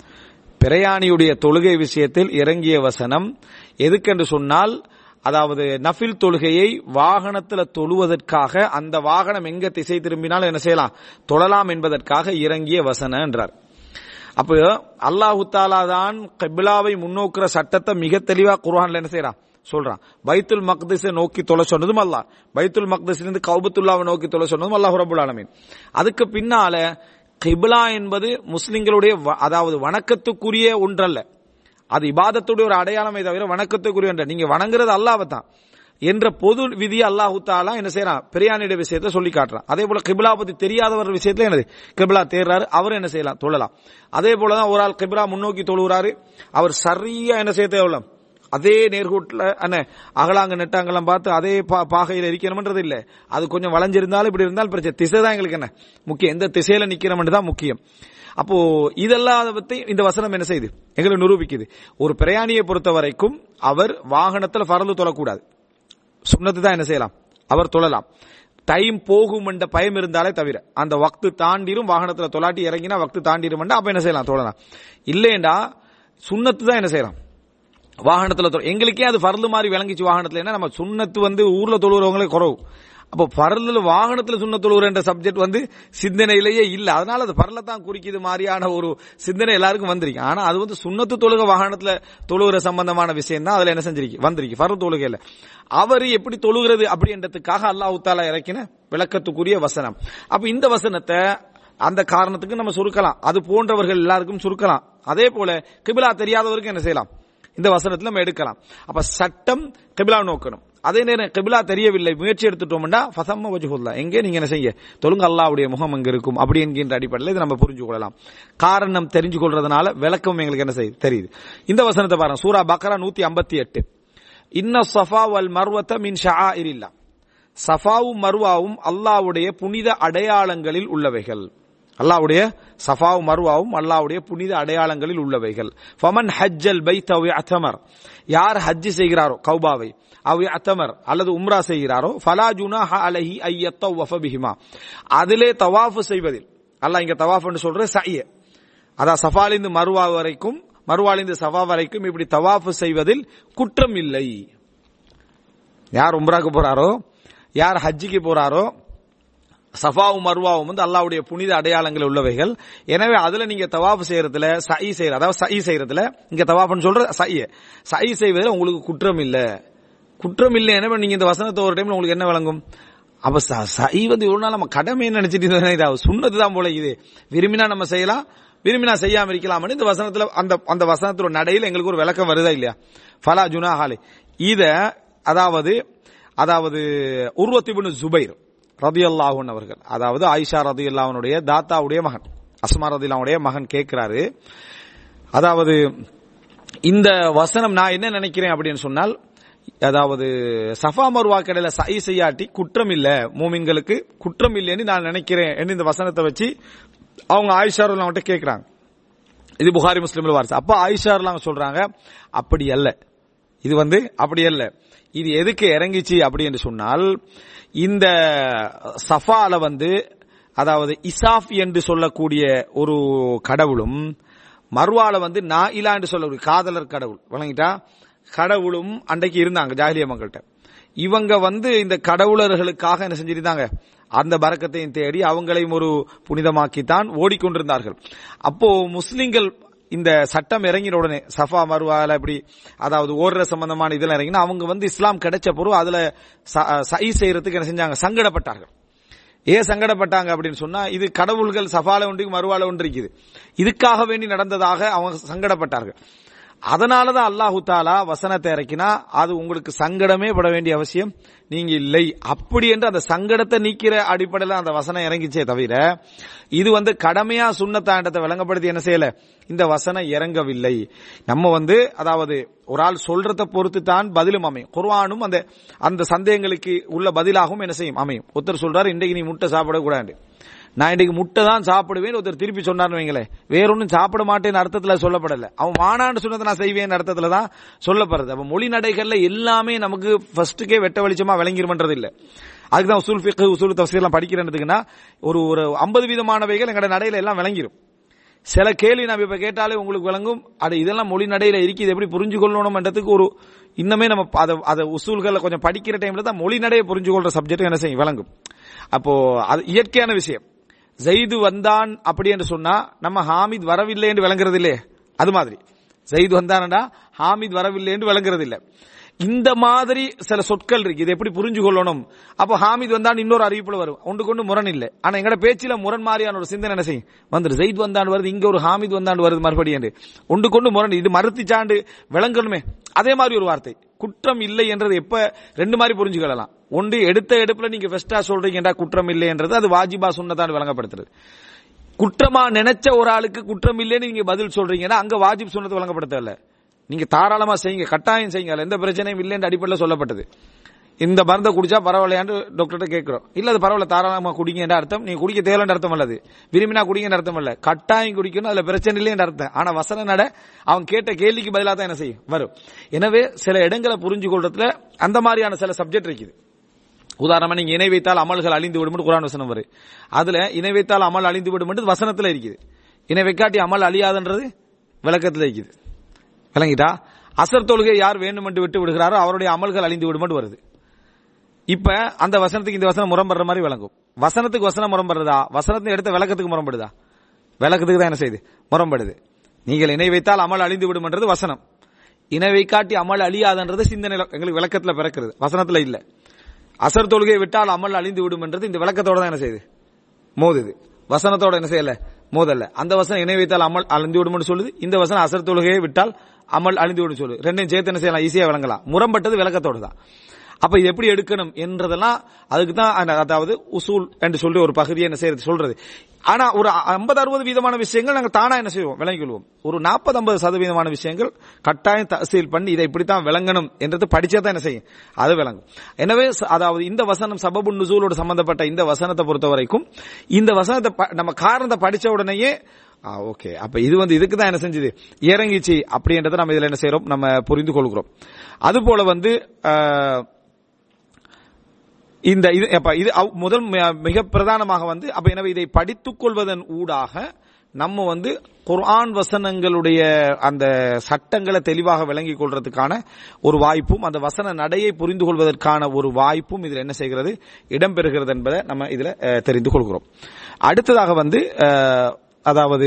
பிரயாணியுடைய தொழுகை விஷயத்தில் இறங்கிய வசனம் எதுக்கென்று சொன்னால் அதாவது நஃபில் தொழுகையை வாகனத்துல தொழுவதற்காக அந்த வாகனம் எங்க திசை திரும்பினாலும் என்ன செய்யலாம் தொழலாம் என்பதற்காக இறங்கிய வசனம் என்றார் அப்போ அல்லாஹு தாலா தான் கபிலாவை முன்னோக்குற சட்டத்தை மிக தெளிவா குர்ஆன்ல என்ன செய்யறான் சொல்றான் பைத்துல் மக்திஸை நோக்கி தொலை சொன்னதும் அல்லாஹ் பைத்துல் மக்திஸிலிருந்து கௌபத்துல்லாவை நோக்கி தொலை சொன்னதும் அல்லாஹ் ரபுல் ஆலமீன் அதுக்கு பின்னால கிபிலா என்பது முஸ்லிம்களுடைய வ- அதாவது வணக்கத்துக்குரிய ஒன்றல்ல அது இபாதத்துடைய ஒரு அடையாளமே தவிர வணக்கத்துக்குரிய ஒன்று நீங்க வணங்குறது அல்லாஹ் தான் என்ற பொது விதியை அல்லாஹு தாலா என்ன செய்யறான் பிரியாணிയുടെ விஷயத்தை சொல்லி காட்டுறான் அதே போல கிபிலா பத்தி தெரியாதவர் விஷயத்துல என்னது கிபிலா தேர்றாரு அவர் என்ன செய்யலாம் தொழலாம் அதே போலதான் ஒரு ஆள் கிபிலா முன்னோக்கி தொழுகிறாரு அவர் சரியா என்ன செய்ய தேவையில்ல அதே நேர்கோட்டில் அண்ணே அகலாங்க நெட்டாங்கெல்லாம் பார்த்து அதே பா- பாகையில இருக்கணும்ன்றது இல்ல அது கொஞ்சம் வளைஞ்சிருந்தாலும் இப்படி இருந்தாலும் பிரச்சனை திசை தான் எங்களுக்கு என்ன முக்கியம் எந்த திசையில நிக்கிறோம்னு தான் முக்கியம் அப்போ இதெல்லாம் பத்தி இந்த வசனம் என்ன செய்யுது எங்களை நிரூபிக்குது ஒரு பிரயாணியை பொறுத்த வரைக்கும் அவர் வாகனத்துல பறந்து தொழக்கூடாது சுண்ணத்து தான் என்ன செய்யலாம் அவர் தொழலாம் டைம் போகும் என்ற பயம் இருந்தாலே தவிர அந்த வக்து தாண்டிரும் வாகனத்துல தொலாட்டி இறங்கினா வக்து தாண்டிரும் அப்ப என்ன செய்யலாம் தொழலாம் இல்லையண்டா சுண்ணத்து தான் என்ன செய்யலாம் வாகனத்துல தொழ- எங்களுக்கே அது பரலு மாதிரி விளங்கிச்சு வாகனத்துல என்ன நம்ம சுண்ணத்து வந்து ஊர்ல தொழுகிறவங்களே குறவு அப்போ பரலுல வாகனத்துல சுண்ண தொழுகிற சப்ஜெக்ட் வந்து சிந்தனையிலேயே இல்ல அதனால அது பரல தான் குறிக்குது மாதிரியான ஒரு சிந்தனை எல்லாருக்கும் வந்திருக்கு ஆனா அது வந்து சுண்ணத்து தொழுக வாகனத்துல தொழுகிற சம்பந்தமான விஷயம் தான் அதுல என்ன செஞ்சிருக்கு வந்திருக்கு பரல் தொழுகையில அவர் எப்படி தொழுகிறது அப்படின்றதுக்காக அல்லாஹ் தாலா இறக்கின விளக்கத்துக்குரிய வசனம் அப்ப இந்த வசனத்தை அந்த காரணத்துக்கு நம்ம சுருக்கலாம் அது போன்றவர்கள் எல்லாருக்கும் சுருக்கலாம் அதே போல கிபிலா தெரியாதவருக்கு என்ன செய்யலாம் இந்த வசனத்துல நம்ம எடுக்கலாம் அப்ப சட்டம் கிபிலா நோக்கணும் அதே நேரம் கிபிலா தெரியவில்லை முயற்சி எடுத்துட்டோம்னா ஃபசம்ம வஜுகுல்லா எங்கே நீங்க என்ன செய்ய தொழுங்க அல்லாவுடைய முகம் அங்க இருக்கும் அப்படி என்கின்ற அடிப்படையில் இதை நம்ம புரிஞ்சு கொள்ளலாம் காரணம் தெரிஞ்சு கொள்றதுனால விளக்கம் எங்களுக்கு என்ன செய்யுது தெரியுது இந்த வசனத்தை பாருங்க சூரா பக்ரா நூத்தி ஐம்பத்தி எட்டு இன்ன சஃபா வல் மர்வத்த மின் ஷஆஇரில்லா சஃபாவும் மர்வாவும் அல்லாஹ்வுடைய புனித அடையாளங்களில் உள்ளவைகள் அல்லாஹ்வுடைய சஃபாவும் மர்வாவும் அல்லாஹ்வுடைய புனித அடையாளங்களில் உள்ளவைகள் ஃபமன் ஹஜ்ஜல் பைத் அவ் அத்தமர் யார் ஹஜ் செய்கிறாரோ கௌபாவை அவ் அத்தமர் அல்லது உம்ரா செய்கிறாரோ ஃபலா ஜுனாஹ அலைஹி ஐயத்தவஃப பிஹிமா அதிலே தவாஃப் செய்வதில் அல்லாஹ் இங்க தவாஃப் என்று சொல்ற சைய அதான் சஃபாலிந்து மருவா வரைக்கும் மருவாலிந்து சஃபா வரைக்கும் இப்படி தவாஃப் செய்வதில் குற்றம் இல்லை யார் உம்ராக்கு போறாரோ யார் ஹஜ்ஜிக்கு போறாரோ சஃபாவும் மருவாவும் வந்து அல்லாவுடைய புனித அடையாளங்கள் உள்ளவைகள் எனவே அதுல நீங்க தவாஃப் செய்யறதுல சை செய்யற அதாவது சை செய்யறதுல இங்க தவாஃப்னு சொல்ற சைய சை செய்வதில் உங்களுக்கு குற்றம் இல்ல குற்றம் இல்லை எனவே நீங்க இந்த வசனத்தை ஒரு டைம்ல உங்களுக்கு என்ன விளங்கும் அப்ப ச- சை வந்து இவ்வளவு நாள் நம்ம கடமை நினைச்சிட்டு இருந்தோம் இது சுண்ணத்து தான் போல இது விரும்பினா நம்ம செய்யலாம் விரும்பினா செய்யாம இருக்கலாம்னு இந்த வசனத்துல அந்த அந்த வசனத்தோட நடையில் எங்களுக்கு ஒரு விளக்கம் வருதா இல்லையா ஃபலா ஜுனா ஹாலே இத அதாவது அதாவது உருவத்திபுன் ஜுபைர் ரதி அவர்கள் அதாவது ஆயிஷா ரதி அல்லாஹனுடைய தாத்தாவுடைய மகன் அஸ்மா ரதி மகன் கேட்கிறாரு அதாவது இந்த வசனம் நான் என்ன நினைக்கிறேன் அப்படின்னு சொன்னால் அதாவது சஃபா மருவா கடையில சை செய்யாட்டி குற்றம் இல்ல மூமின்களுக்கு குற்றம் இல்லைன்னு நான் நினைக்கிறேன் என்று இந்த வசனத்தை வச்சு அவங்க ஆயிஷா அவங்ககிட்ட கேட்கிறாங்க இது புகாரி முஸ்லிம்ல வாரிசு அப்ப ஆயிஷா அவங்க சொல்றாங்க அப்படி அல்ல இது வந்து அப்படி அல்ல இது எதுக்கு இறங்கிச்சு அப்படி என்று சொன்னால் இந்த சஃபால வந்து அதாவது இசாஃப் என்று சொல்லக்கூடிய ஒரு கடவுளும் மர்வால வந்து நாயிலா என்று சொல்லக்கூடிய காதலர் கடவுள் வழங்கிட்டா கடவுளும் அன்றைக்கு இருந்தாங்க ஜாகிலிய மக்கள்கிட்ட இவங்க வந்து இந்த கடவுளர்களுக்காக என்ன செஞ்சிருந்தாங்க அந்த பறக்கத்தையும் தேடி அவங்களையும் ஒரு புனிதமாக்கித்தான் ஓடிக்கொண்டிருந்தார்கள் அப்போ முஸ்லிம்கள் இந்த சட்டம் இறங்கின உடனே சஃபா மருவால இப்படி அதாவது ஓடுற சம்பந்தமான இதெல்லாம் இறங்கினா அவங்க வந்து இஸ்லாம் கிடைச்ச பொருள் அதுல ச- சை செய்யறதுக்கு என்ன செஞ்சாங்க சங்கடப்பட்டார்கள் ஏன் சங்கடப்பட்டாங்க அப்படின்னு சொன்னா இது கடவுள்கள் சஃபால ஒன்று மறுவால ஒன்று இருக்குது இதுக்காக வேண்டி நடந்ததாக அவங்க சங்கடப்பட்டார்கள் அதனாலதான் அல்லாஹு தாலா வசனத்தை இறக்கினா அது உங்களுக்கு சங்கடமே பட வேண்டிய அவசியம் நீங்க இல்லை அப்படி என்று அந்த சங்கடத்தை நீக்கிற அடிப்படையில் அந்த வசனம் இறங்கிச்சே தவிர இது வந்து கடமையா சுண்ணத்தாண்டத்தை விளங்கப்படுத்தி என்ன செய்யல இந்த வசனம் இறங்கவில்லை நம்ம வந்து அதாவது ஒரு ஆள் சொல்றத பொறுத்து தான் பதிலும் அமையும் குர்ஆனும் அந்த அந்த சந்தேகங்களுக்கு உள்ள பதிலாகவும் என்ன செய்யும் அமையும் ஒருத்தர் சொல்றாரு இன்றைக்கு நீ முட்டை சாப்பிடக்கூடாது நான் இன்னைக்கு முட்டை தான் சாப்பிடுவேன் ஒருத்தர் திருப்பி சொன்னார்னு வைங்களேன் வேற ஒன்றும் சாப்பிட மாட்டேன்னு அர்த்தத்துல சொல்லப்படல அவன் வானான்னு சொன்னதை நான் செய்வேன் அர்த்தத்துல தான் சொல்லப்படுறது அப்ப மொழி நடைகள்ல எல்லாமே நமக்கு ஃபர்ஸ்ட்டுக்கே வெட்ட வெளிச்சமா விளங்கிருமன்றது இல்ல அதுக்கு தான் உசூல் ஃபிக்ஹ் உசூல் தஃசீர்லாம் படிக்கிறதுக்குன்னா ஒரு ஒரு ஐம்பது விதமானவைகள் எங்களோட நடையில எல்லாம் விளங்கிடும் சில கேள்வி நம்ம இப்ப கேட்டாலே உங்களுக்கு விளங்கும் அது இதெல்லாம் மொழி நடையில இருக்கு இது எப்படி புரிஞ்சு கொள்ளணும்ன்றதுக்கு ஒரு இன்னமே நம்ம அதை அதை உசூல்களை கொஞ்சம் படிக்கிற டைம்ல தான் மொழி நடையை புரிஞ்சு கொள்ற சப்ஜெக்ட் என்ன செய்யும் விளங்கும் அப்போ அது இயற்கையான விஷயம் ஜெயிது வந்தான் அப்படி என்று சொன்னா நம்ம ஹாமித் வரவில்லை என்று விளங்குறது இல்லையே அது மாதிரி ஜெயிது வந்தானடா ஹாமித் வரவில்லை என்று விளங்குறது இல்லை இந்த மாதிரி சில சொற்கள் இருக்கு இது எப்படி புரிஞ்சு கொள்ளணும் அப்போ ஹாமித் வந்தான் இன்னொரு அறிவிப்புல வரும் ஒன்று கொண்டு முரண் இல்லை ஆனா எங்கட பேச்சில முரண் மாதிரியான ஒரு சிந்தனை என்ன செய்யும் வந்துரு ஜெயித் வந்தான் வருது இங்க ஒரு ஹாமித் வந்தான் வருது மறுபடியும் என்று ஒன்று கொண்டு முரண் இது மறுத்தி சாண்டு விளங்கணுமே அதே மாதிரி ஒரு வார்த்தை குற்றம் இல்லை என்றது எப்ப ரெண்டு மாதிரி புரிஞ்சுக்கலாம் ஒன்று எடுத்த எடுப்புல நீங்க ஃபெஸ்டா சொல்றீங்கடா குற்றம் இல்லை என்றது அது வாஜிபா சுண்ணத்தான் விளங்கப்படுத்துறது குற்றமா நினைச்ச ஒரு ஆளுக்கு குற்றம் இல்லைன்னு நீங்க பதில் சொல்றீங்கன்னா அங்க வாஜிப் சுண்ணத்தை வழங்கப்படுத்தல நீங்க தாராளமா செய்யுங்க கட்டாயம் செய்யுங்க அதுல எந்த பிரச்சனையும் இல்லைன்ற அடிப்படையில் சொல்லப்பட்டது இந்த மருந்தை குடிச்சா பரவாயில்லையான்னு டாக்டர்கிட்ட கேட்கிறோம் இல்ல அது பரவாயில்ல தாராளமா குடிங்க அர்த்தம் நீங்க குடிக்க தேவையான அர்த்தம் அல்லது விரும்பினா குடிங்க அர்த்தம் இல்ல கட்டாயம் குடிக்கணும் அதுல பிரச்சனை இல்லைன்னு அர்த்தம் ஆனா வசன நட அவன் கேட்ட கேள்விக்கு பதிலாக தான் என்ன செய்யும் வரும் எனவே சில இடங்களை புரிஞ்சு கொள்றதுல அந்த மாதிரியான சில சப்ஜெக்ட் இருக்குது உதாரணமா நீங்க இணை வைத்தால் அமல்கள் அழிந்து விடும் குரான் வசனம் வரும் அதுல இணை வைத்தால் அமல் அழிந்து விடும் வசனத்துல இருக்குது இணை வைக்காட்டி அமல் அழியாதுன்றது விளக்கத்துல இருக்குது விளங்கிட்டா அசர் தொழுகை யார் வேண்டும் என்று விட்டு விடுகிறாரோ அவருடைய அமல்கள் அழிந்து விடும் வருது இப்ப அந்த வசனத்துக்கு இந்த வசனம் முரம்படுற மாதிரி விளங்கும் வசனத்துக்கு வசனம் முரம்படுறதா வசனத்தை எடுத்த விளக்கத்துக்கு முரம்படுதா விளக்கத்துக்கு தான் என்ன செய்யுது முரம்படுது நீங்கள் இணை வைத்தால் அமல் அழிந்து விடும்ன்றது வசனம் இணை வைக்காட்டி அமல் அழியாதுன்றது சிந்தனை எங்களுக்கு விளக்கத்துல பிறக்கிறது வசனத்துல இல்ல அசர் தொழுகை விட்டால் அமல் அழிந்து விடும் என்றது இந்த விளக்கத்தோட தான் என்ன செய்யுது மோதுது வசனத்தோட என்ன செய்யல மோதல்ல அந்த வசனம் இணை வைத்தால் அமல் அழிந்து விடும் சொல்லுது இந்த வசனம் அசர் தொழுகையை விட்டால் அமல் அழிந்து விடும் சொல்லுது ரெண்டையும் சேர்த்து என்ன செய்யலாம் ஈஸியா விளங்கலாம் முரம்பட்டது விளக்கத்தோட தான் அப்ப இது எப்படி எடுக்கணும் என்றதெல்லாம் அதுக்கு தான் அதாவது உசூல் என்று சொல்லி ஒரு பகுதியை என்ன செய்யறது சொல்றது ஆனா ஒரு ஐம்பது அறுபது வீதமான விஷயங்கள் நாங்கள் தானா என்ன செய்வோம் விளங்கிக் கொள்வோம் ஒரு நாற்பது ஐம்பது சதவீதமான விஷயங்கள் கட்டாயம் தசீல் பண்ணி இதை இப்படித்தான் விளங்கணும் என்றது படிச்சா தான் என்ன செய்யும் அது விளங்கும் எனவே அதாவது இந்த வசனம் சபபு நுசூலோடு சம்பந்தப்பட்ட இந்த வசனத்தை பொறுத்த வரைக்கும் இந்த வசனத்தை நம்ம காரணத்தை படிச்ச உடனேயே ஓகே அப்ப இது வந்து இதுக்கு தான் என்ன செஞ்சது இறங்கிச்சு அப்படின்றத நம்ம இதுல என்ன செய்யறோம் நம்ம புரிந்து கொள்கிறோம் அது போல வந்து இந்த இது அப்ப இது முதல் மிக பிரதானமாக வந்து அப்ப எனவே இதை படித்துக் கொள்வதன் ஊடாக நம்ம வந்து குர்ஆன் வசனங்களுடைய அந்த சட்டங்களை தெளிவாக விளங்கிக் கொள்றதுக்கான ஒரு வாய்ப்பும் அந்த வசன நடையை புரிந்து கொள்வதற்கான ஒரு வாய்ப்பும் இதுல என்ன செய்கிறது இடம்பெறுகிறது என்பதை நம்ம இதுல தெரிந்து கொள்கிறோம் அடுத்ததாக வந்து அதாவது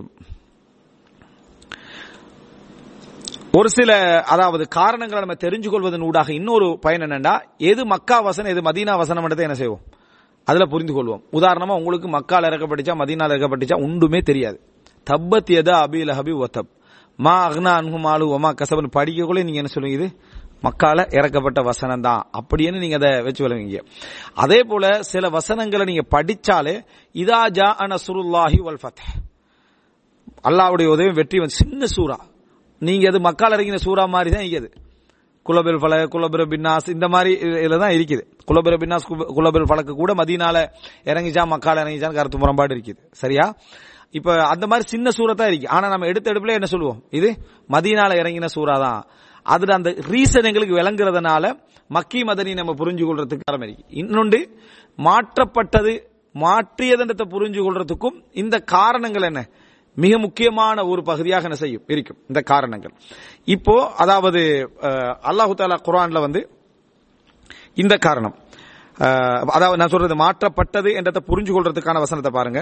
ஒரு சில அதாவது காரணங்களை நம்ம தெரிஞ்சு கொள்வதன் ஊடாக இன்னொரு பயன் என்னன்னா எது மக்கா வசனம் எது மதீனா வசனம் என்ன செய்வோம் அதுல புரிந்து கொள்வோம் உதாரணமா உங்களுக்கு மக்கால் இறக்கப்பட்டுச்சா மதீனால இறக்கப்பட்டுச்சா ஒன்றுமே தெரியாது தப்பத் எதா அபி லஹபி ஒத்தப் மா அக்னா அன்ஹு மாலு ஒமா கசபன் படிக்கக்குள்ளே நீங்க என்ன சொல்லுவீங்க இது மக்கால இறக்கப்பட்ட வசனம் தான் அப்படின்னு நீங்க அதை வச்சு விளங்குங்க அதே போல சில வசனங்களை நீங்க படிச்சாலே இதா ஜா அனசுருல்லாஹி வல் ஃபத் அல்லாவுடைய உதவி வெற்றி வந்து சின்ன சூறா நீங்க அது மக்கால் இறங்கின சூறா மாதிரி தான் இருக்குது குலபெல் பல குலபெர பின்னாஸ் இந்த மாதிரி இதுல தான் இருக்குது குலபெர பின்னாஸ் குலபெல் பழக்கு கூட மதியனால இறங்கிச்சா மக்கால இறங்கிச்சான்னு கருத்து முரண்பாடு இருக்குது சரியா இப்ப அந்த மாதிரி சின்ன சூறா தான் இருக்கு ஆனா நம்ம எடுத்த எடுப்புல என்ன சொல்லுவோம் இது மதியனால இறங்கின சூறா தான் அதுல அந்த ரீசன் எங்களுக்கு விளங்குறதுனால மக்கி மதனி நம்ம புரிஞ்சு கொள்றதுக்கு காரணம் இருக்கு இன்னொன்று மாற்றப்பட்டது மாற்றியதன்றத்தை புரிஞ்சு கொள்றதுக்கும் இந்த காரணங்கள் என்ன மிக முக்கியமான ஒரு பகுதியாக என்ன செய்யும் இருக்கும் இந்த காரணங்கள் இப்போ அதாவது அல்லாஹு தாலா குரான்ல வந்து இந்த காரணம் அதாவது நான் சொல்றது மாற்றப்பட்டது என்றதை புரிஞ்சு கொள்றதுக்கான வசனத்தை பாருங்க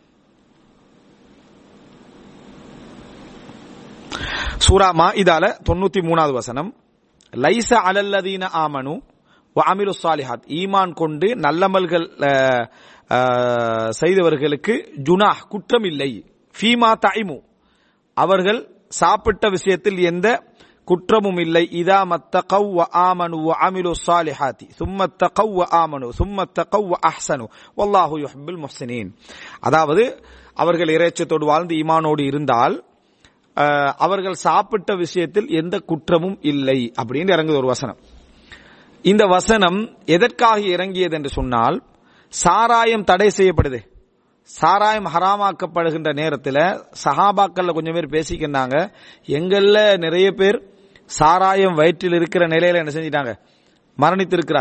சூரா மா இதால தொண்ணூத்தி மூணாவது வசனம் லைச அலல்லதீன ஆமனு அமிரு சாலிஹாத் ஈமான் கொண்டு நல்லமல்கள் செய்தவர்களுக்கு ஜுனா குற்றம் இல்லை ஃபீமா தாய்மு அவர்கள் சாப்பிட்ட விஷயத்தில் எந்த குற்றமும் இல்லை இதா மத்தகவ் வ ஆமனு வ அமிலு சாலிஹாத்தி சும்ம தகவ் வ ஆமனு சும்ம தகவ் வ அஹ்சனு வல்லாஹு யுஹிப்புல் முஹ்சினீன் அதாவது அவர்கள் இறைச்சத்தோடு வாழ்ந்து ஈமானோடு இருந்தால் அவர்கள் சாப்பிட்ட விஷயத்தில் எந்த குற்றமும் இல்லை அப்படின்னு இறங்குது ஒரு வசனம் இந்த வசனம் எதற்காக இறங்கியது என்று சொன்னால் சாராயம் தடை செய்யப்படுது சாராயம் ஹராமாக்கப்படுகின்ற நேரத்தில் சஹாபாக்கள்ல கொஞ்சம் பேர் பேசிக்கிட்டாங்க எங்கள்ல நிறைய பேர் சாராயம் வயிற்றில் இருக்கிற நிலையில என்ன செஞ்சிட்டாங்க மரணித்திருக்கிறார்கள்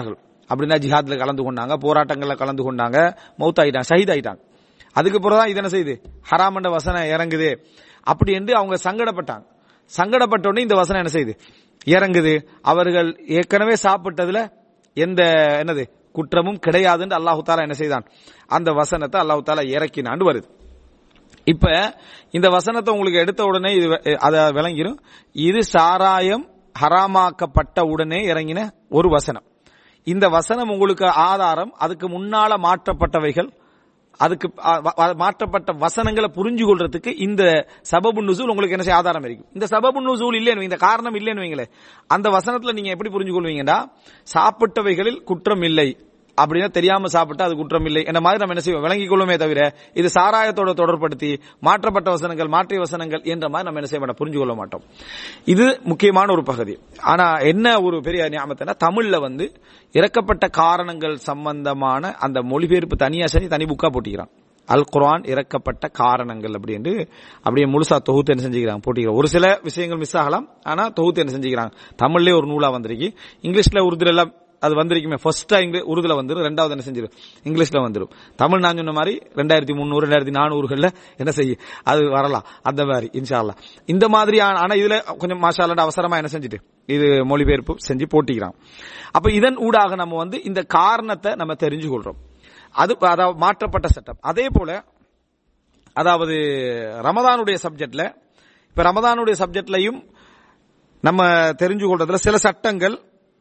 அப்படின்னா ஜிஹாத்ல கலந்து கொண்டாங்க போராட்டங்கள்ல கலந்து கொண்டாங்க மௌத்தாயிட்டாங்க ஷஹீத் ஆயிட்டாங்க அதுக்கு பிறகுதான் இது என்ன செய்யுது ஹராமண்ட வசனம் இறங்குது அப்படி என்று அவங்க சங்கடப்பட்டாங்க சங்கடப்பட்ட உடனே இந்த வசனம் என்ன செய்யுது இறங்குது அவர்கள் ஏற்கனவே சாப்பிட்டதுல எந்த என்னது குற்றமும் கிடையாதுன்னு அல்லாஹு தாலா என்ன செய்தான் அந்த வசனத்தை அல்லாஹு தாலா இறக்கினான்னு வருது இப்ப இந்த வசனத்தை உங்களுக்கு எடுத்த உடனே இது அத விளங்கிரும் இது சாராயம் ஹராமாக்கப்பட்ட உடனே இறங்கின ஒரு வசனம் இந்த வசனம் உங்களுக்கு ஆதாரம் அதுக்கு முன்னால மாற்றப்பட்டவைகள் அதுக்கு அ, வ- வ- மாற்றப்பட்ட வசனங்களை புரிஞ்சு கொள்றதுக்கு இந்த சபபு நுசூல் உங்களுக்கு என்ன செய்ய ஆதாரம் இருக்கும் இந்த சபபு நுசூல் இல்லைன்னு வைங்க, இந்த காரணம் இல்லைன்னு வைங்களேன் அந்த வசனத்துல நீங்க எப்படி புரிஞ்சு கொள்வீங்கன்னா சாப்பிட்டவைகளில் குற்றம் இல்லை அப்படின்னா தெரியாம சாப்பிட்டா அது குற்றம் இல்லை என்ன மாதிரி நம்ம என்ன செய்வோம் விளங்கிக் கொள்ளுமே தவிர இது சாராயத்தோட தொடர்படுத்தி மாற்றப்பட்ட வசனங்கள் மாற்றிய வசனங்கள் என்ற மாதிரி நம்ம என்ன செய்ய மாட்டோம் புரிஞ்சு கொள்ள மாட்டோம் இது முக்கியமான ஒரு பகுதி ஆனா என்ன ஒரு பெரிய ஞாபகத்தினா தமிழ்ல வந்து இறக்கப்பட்ட காரணங்கள் சம்பந்தமான அந்த மொழிபெயர்ப்பு தனியா செஞ்சு தனி புக்கா போட்டிக்கிறான் அல் குர்ஆன் இறக்கப்பட்ட காரணங்கள் அப்படின்னு அப்படியே முழுசா தொகுத்து என்ன செஞ்சுக்கிறாங்க போட்டிக்கிறாங்க ஒரு சில விஷயங்கள் மிஸ் ஆகலாம் ஆனா தொகுத்து என்ன செஞ்சுக்கிறாங்க தமிழ்லயே ஒரு நூலா வந்திருக்கு இங்கிலீஷ்ல உருதுல எல்லாம் அது வந்திருக்குமே ஃபர்ஸ்டா இங்க உருதுல வந்துரும் ரெண்டாவது என்ன செஞ்சிடும் இங்கிலீஷ்ல வந்துரும் தமிழ் நான் சொன்ன மாதிரி ரெண்டாயிரத்தி முந்நூறு ரெண்டாயிரத்தி நானூறுகள்ல என்ன செய்ய அது வரலாம் அந்த மாதிரி இன்ஷா அல்லாஹ் இந்த மாதிரி ஆனா இதுல கொஞ்சம் மாஷாலா அவசரமா என்ன செஞ்சுட்டு இது மொழிபெயர்ப்பு செஞ்சு போட்டிக்கிறான் அப்ப இதன் ஊடாக நம்ம வந்து இந்த காரணத்தை நம்ம தெரிஞ்சு கொள்றோம் அது அதாவது மாற்றப்பட்ட சட்டம் அதே போல அதாவது ரமதானுடைய சப்ஜெக்ட்ல இப்ப ரமதானுடைய சப்ஜெக்ட்லயும் நம்ம தெரிஞ்சு கொள்றதுல சில சட்டங்கள்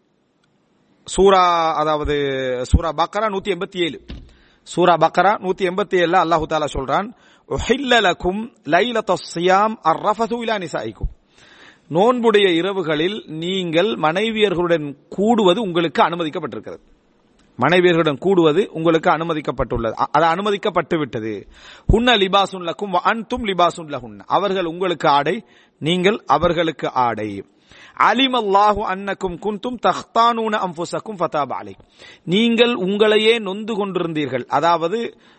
சூரா அதாவது சூரா பக்கரா நூத்தி எண்பத்தி ஏழு சூரா பக்கரா நூத்தி எண்பத்தி ஏழுல அல்லாஹு தாலா சொல்றான் "உஹில்ல லக்கும் லைலத்த ஸியாம் அர்ரஃபது இலா நிசாயிக்கும் நோன்புடைய இரவுகளில் நீங்கள் மனைவியர்களுடன் கூடுவது உங்களுக்கு அனுமதிக்கப்பட்டிருக்கிறது மனைவியர்களுடன் கூடுவது உங்களுக்கு அனுமதிக்கப்பட்டுள்ளது அ- அது அனுமதிக்கப்பட்டு விட்டது ஹுன்ன லிபாசுன் லக்கும் வ அன்தும் லிபாசுன் லஹுன்ன அவர்கள் உங்களுக்கு ஆடை நீங்கள் அவர்களுக்கு ஆடை அலிம் அல்லாஹு அன்னக்கும் குந்தும் தஹ்தானூன அம்புசக்கும் ஃபதாப் அலை நீங்கள் உங்களையே நொந்து கொண்டிருந்தீர்கள் அதாவது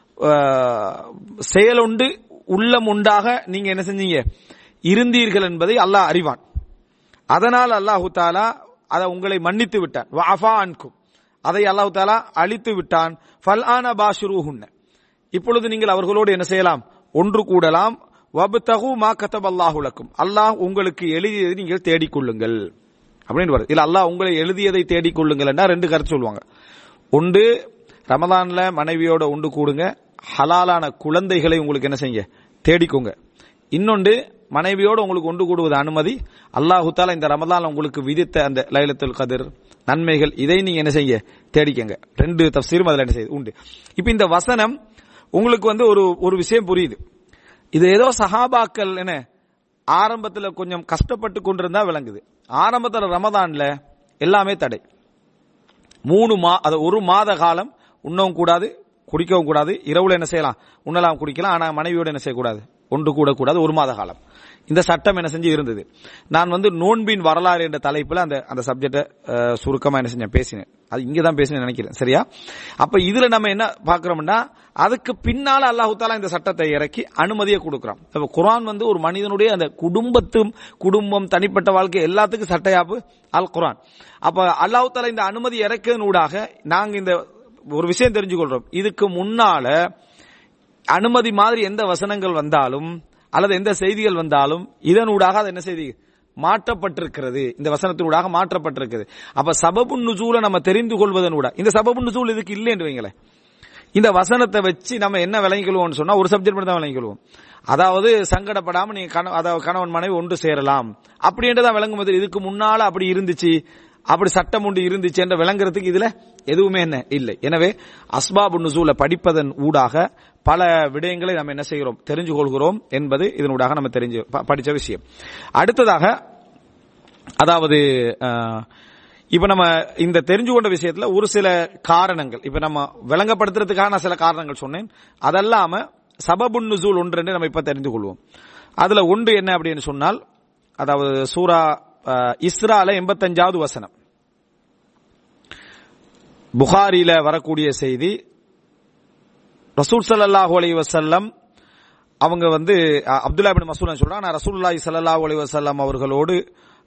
அஹ், செயலொண்டு உள்ளம் உண்டாக நீங்க என்ன செஞ்சீங்க இருந்தீர்கள் என்பதை அல்லாஹ் அறிவான் அதனால் அல்லாஹு தாலா அதை உங்களை மன்னித்து விட்டான் வஅஃபா அன்கும் அதை அல்லாஹு தாலா அழித்து விட்டான் ஃபல் ஆன பாஷுருஹுன்ன இப்பொழுது நீங்கள் அவர்களோடு என்ன செய்யலாம் ஒன்று கூடலாம் வபுத்தகு மா கத்தப் அல்லாஹுலக்கும் அல்லாஹ் உங்களுக்கு எழுதியதை நீங்கள் தேடிக்கொள்ளுங்கள் அப்படின்னு வருது இல்ல அல்லாஹ் உங்களை எழுதியதை தேடிக்கொள்ளுங்கள் ரெண்டு கருத்து சொல்லுவாங்க ஒன்று ரமலான்ல மனைவியோட ஒன்று கூடுங்க ஹலாலான குழந்தைகளை உங்களுக்கு என்ன செய்யுங்க தேடிக்கோங்க இன்னொன்று மனைவியோட உங்களுக்கு ஒன்று கூடுவது அனுமதி அல்லாஹு தாலா இந்த ரமலான் உங்களுக்கு விதித்த அந்த லைலத்துல் கதிர் நன்மைகள் இதை நீங்க என்ன செய்ய தேடிக்கங்க ரெண்டு தப்சீரும் அதுல என்ன செய்யுது உண்டு இப்ப இந்த வசனம் உங்களுக்கு வந்து ஒரு ஒரு விஷயம் புரியுது இது ஏதோ சஹாபாக்கள் என்ன ஆரம்பத்துல கொஞ்சம் கஷ்டப்பட்டு கொண்டிருந்தா விளங்குது ஆரம்பத்துல ரமதான்ல எல்லாமே தடை மூணு மா அது ஒரு மாத காலம் உண்ணவும் கூடாது குடிக்கவும் கூடாது இரவுல என்ன செய்யலாம் உண்ணலாம் குடிக்கலாம் ஆனா மனைவியோட என்ன செய்யக்கூடாது ஒன்று கூட கூடாது ஒரு மாத காலம் இந்த சட்டம் என்ன செஞ்சு இருந்தது நான் வந்து நோன்பின் வரலாறு என்ற தலைப்புல அந்த அந்த சப்ஜெக்ட சுருக்கமா என்ன செஞ்சேன் பேசினேன் அது இங்க தான் பேசினேன் நினைக்கிறேன் சரியா அப்ப இதுல நம்ம என்ன பாக்குறோம்னா அதுக்கு பின்னால அல்லாஹு தாலா இந்த சட்டத்தை இறக்கி அனுமதியை கொடுக்குறான் அப்ப குர்ஆன் வந்து ஒரு மனிதனுடைய அந்த குடும்பத்தும் குடும்பம் தனிப்பட்ட வாழ்க்கை எல்லாத்துக்கும் சட்டையாப்பு அல் குர்ஆன் அப்ப அல்லாஹு தாலா இந்த அனுமதி இறக்கியதன் ஊடாக நாங்க இந்த ஒரு விஷயம் தெரிஞ்சுக்கொள்றோம் இதுக்கு முன்னால அனுமதி மாதிரி எந்த வசனங்கள் வந்தாலும் அல்லது எந்த செய்திகள் வந்தாலும் இதனூடாக அது என்ன செய்தி மாற்றப்பட்டிருக்கிறது இந்த வசனத்தினூடாக மாற்றப்பட்டிருக்கிறது அப்ப சபபு நுசூல நம்ம தெரிந்து கொள்வதனூட இந்த சபபு நுசூல் இதுக்கு இல்லைன்னு வைங்களேன் இந்த வசனத்தை வச்சு நம்ம என்ன விளங்கிக்கொள்வோம்னு சொன்னா ஒரு சப்ஜெக்ட் மட்டும் தான் விளங்கிக்கொள்வோம் அதாவது சங்கடப்படாம நீங்க கண- அதாவது கணவன் மனைவி ஒன்று சேரலாம் அப்படின்றதான் விளங்கும் போது இதுக்கு முன்னால அப்படி இருந்துச்சு அப்படி சட்டம் ஒன்று இருந்துச்சு என்ற விளங்குறதுக்கு இதுல எதுவுமே என்ன இல்லை எனவே அஸ்பாபு நுசூல படிப்பதன் ஊடாக பல விடயங்களை நம்ம என்ன செய்கிறோம் தெரிஞ்சு கொள்கிறோம் என்பது இதனூடாக நம்ம தெரிஞ்சு ப- படிச்ச விஷயம் அடுத்ததாக அதாவது அஹ், இப்ப நம்ம இந்த தெரிஞ்சு கொண்ட விஷயத்துல ஒரு சில காரணங்கள் இப்ப நம்ம விளங்கப்படுத்துறதுக்காக நான் சில காரணங்கள் சொன்னேன் அதல்லாம சபபுன் நுசூல் ஒன்று என்று நம்ம இப்ப தெரிந்து கொள்வோம் அதுல ஒன்று என்ன அப்படின்னு சொன்னால் அதாவது சூரா அஹ், இஸ்ரால எண்பத்தஞ்சாவது வசனம் புகாரில வரக்கூடிய செய்தி ரசூல் ஸல்லல்லாஹு அலைஹி வஸல்லம் அவங்க வந்து அஹ், அப்துல்லா பின் மசூத் சொல்றாங்க நான் ரசூலுல்லாஹி ஸல்லல்லாஹு அலைஹி வஸல்லம் அவர்களோடு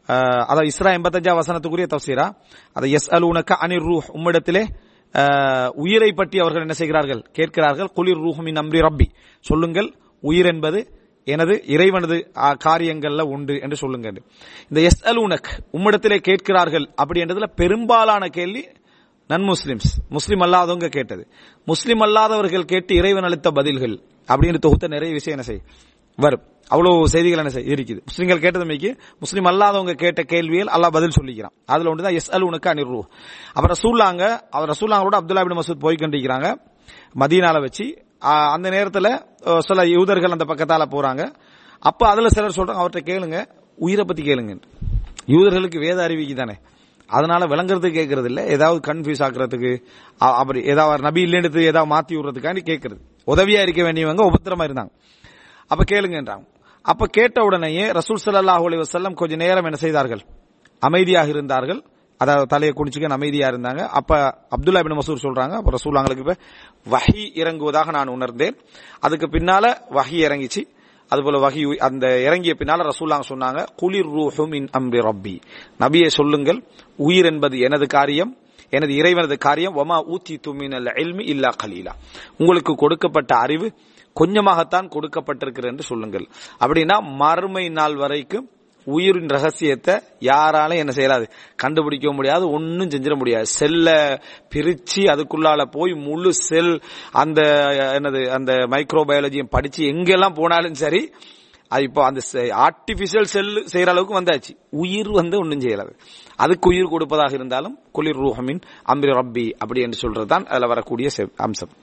அஹ், அதாவது இஸ்ரா எண்பத்தஞ்சா வசனத்துக்குரிய தப்சீரா அதை எஸ் அல் உனக்க அனிர் ரூஹ் உம்மிடத்திலே அஹ், உயிரை பற்றி அவர்கள் என்ன செய்கிறார்கள் கேட்கிறார்கள் குளிர் ரூஹுமின் அம்ரி ரப்பி சொல்லுங்கள் உயிர் என்பது எனது இறைவனது அஹ், காரியங்கள்ல உண்டு என்று சொல்லுங்க இந்த எஸ் அல் உனக் உம்மிடத்திலே கேட்கிறார்கள் அப்படி என்றதுல பெரும்பாலான கேள்வி நன் முஸ்லிம்ஸ் முஸ்லிம் அல்லாதவங்க கேட்டது முஸ்லிம் அல்லாதவர்கள் கேட்டு இறைவன் அளித்த பதில்கள் அப்படின்னு தொகுத்த நிறைய விஷயம் என்ன செய்யும் வரும் அவ்வளவு செய்திகள் என்ன செய்ய இருக்குது முஸ்லிம்கள் கேட்டது மிக்க முஸ்லிம் அல்லாதவங்க கேட்ட கேள்விகள் அல்லாஹ் பதில் சொல்லிக்கிறான் அதுல ஒன்றுதான் எஸ் அல் உனக்கு அனிர்ரு அவர் ரசூல்லாங்க அவர் ரசூல்லாங்களோட அப்துல்லா பின் மசூத் போய் கொண்டிருக்கிறாங்க மதீனால வச்சு ஆஹ், அந்த நேரத்துல அஹ், சில யூதர்கள் அந்த பக்கத்தால போறாங்க அப்ப அதுல சிலர் சொல்றாங்க அவர்கிட்ட கேளுங்க உயிரை பத்தி கேளுங்க யூதர்களுக்கு வேத அறிவிக்கு தானே அதனால விளங்குறதுக்கு கேட்கறது இல்ல ஏதாவது கன்ஃபியூஸ் ஆக்குறதுக்கு அ- அப்படி ஏதாவது நபி இல்லைன்றது ஏதாவது மாத்தி விடுறதுக்காண்டி கேட்கறது உதவியா இருக்க வேண்டியவங்க உபத்திரமா இருந்தாங்க அப்ப கேளுங்கன்றாங்க அப்ப கேட்ட உடனேயே ரசூல் ஸல்லல்லாஹு அலைஹி வஸல்லம் கொஞ்ச நேரம் என்ன செய்தார்கள் அமைதியாக இருந்தார்கள் அதாவது தலையை குனிச்சுக்க அமைதியா இருந்தாங்க அப்ப அப்துல்லா இப்னு மசூர் சொல்றாங்க அப்ப ரசூல் அவங்களுக்கு இப்ப வஹி இறங்குவதாக நான் உணர்ந்தேன் அதுக்கு பின்னால வஹி இறங்கிச்சு அதுபோல வகி அந்த இறங்கிய பின்னால ரசூல்லாங்க சொன்னாங்க குளிர் ரூஹும் இன் அம்ரி ரப்பி நபியை சொல்லுங்கள் உயிர் என்பது எனது காரியம் எனது இறைவனது காரியம் ஒமா ஊத்தி துமினல் இல்மி இல்லா கலீலா உங்களுக்கு கொடுக்கப்பட்ட அறிவு கொஞ்சமாகத்தான் கொடுக்கப்பட்டிருக்கிறது என்று சொல்லுங்கள் அப்படின்னா மறுமை நாள் வரைக்கும் உயிரின் ரகசியத்தை யாராலும் என்ன செய்யலாது கண்டுபிடிக்க முடியாது ஒன்னும் செஞ்சிட முடியாது செல்ல பிரிச்சு அதுக்குள்ளால போய் முழு செல் அந்த என்னது அந்த மைக்ரோபயாலஜியும் படிச்சு எங்கெல்லாம் போனாலும் சரி அது இப்போ அந்த ஆர்டிபிஷியல் செல் செய்யற அளவுக்கு வந்தாச்சு உயிர் வந்து ஒன்றும் செய்யலாது அதுக்கு உயிர் கொடுப்பதாக இருந்தாலும் குளிர் ரூஹமின் அம்பிரி ரப்பி அப்படி என்று சொல்றதுதான் அதுல வரக்கூடிய செ- அம்சம்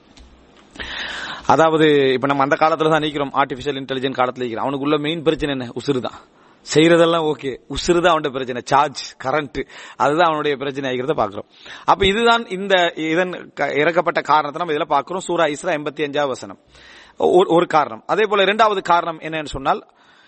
அதாவது இப்ப நம்ம அந்த காலத்துல தான் நிக்கிறோம் ஆர்டிபிஷியல் இன்டெலிஜென்ட் காலத்துல நிக்கிறோம் அவனுக்கு உள்ள மெயின் பிரச்சனை என்ன உசுறு தான் செய்யறதெல்லாம் ஓகே உசுறு தான் அவனுடைய பிரச்சனை சார்ஜ் கரண்ட் அதுதான் அவனுடைய பிரச்சனை ஆகிறத பாக்குறோம் அப்ப இதுதான் இந்த இதன் க- இறக்கப்பட்ட காரணத்தை நம்ம இதுல பாக்குறோம் சூரா இஸ்ரா எண்பத்தி அஞ்சாவது வசனம் ஒரு- ஒரு காரணம் அதே போல இரண்டாவது காரணம் என்னன்னு சொன்னால்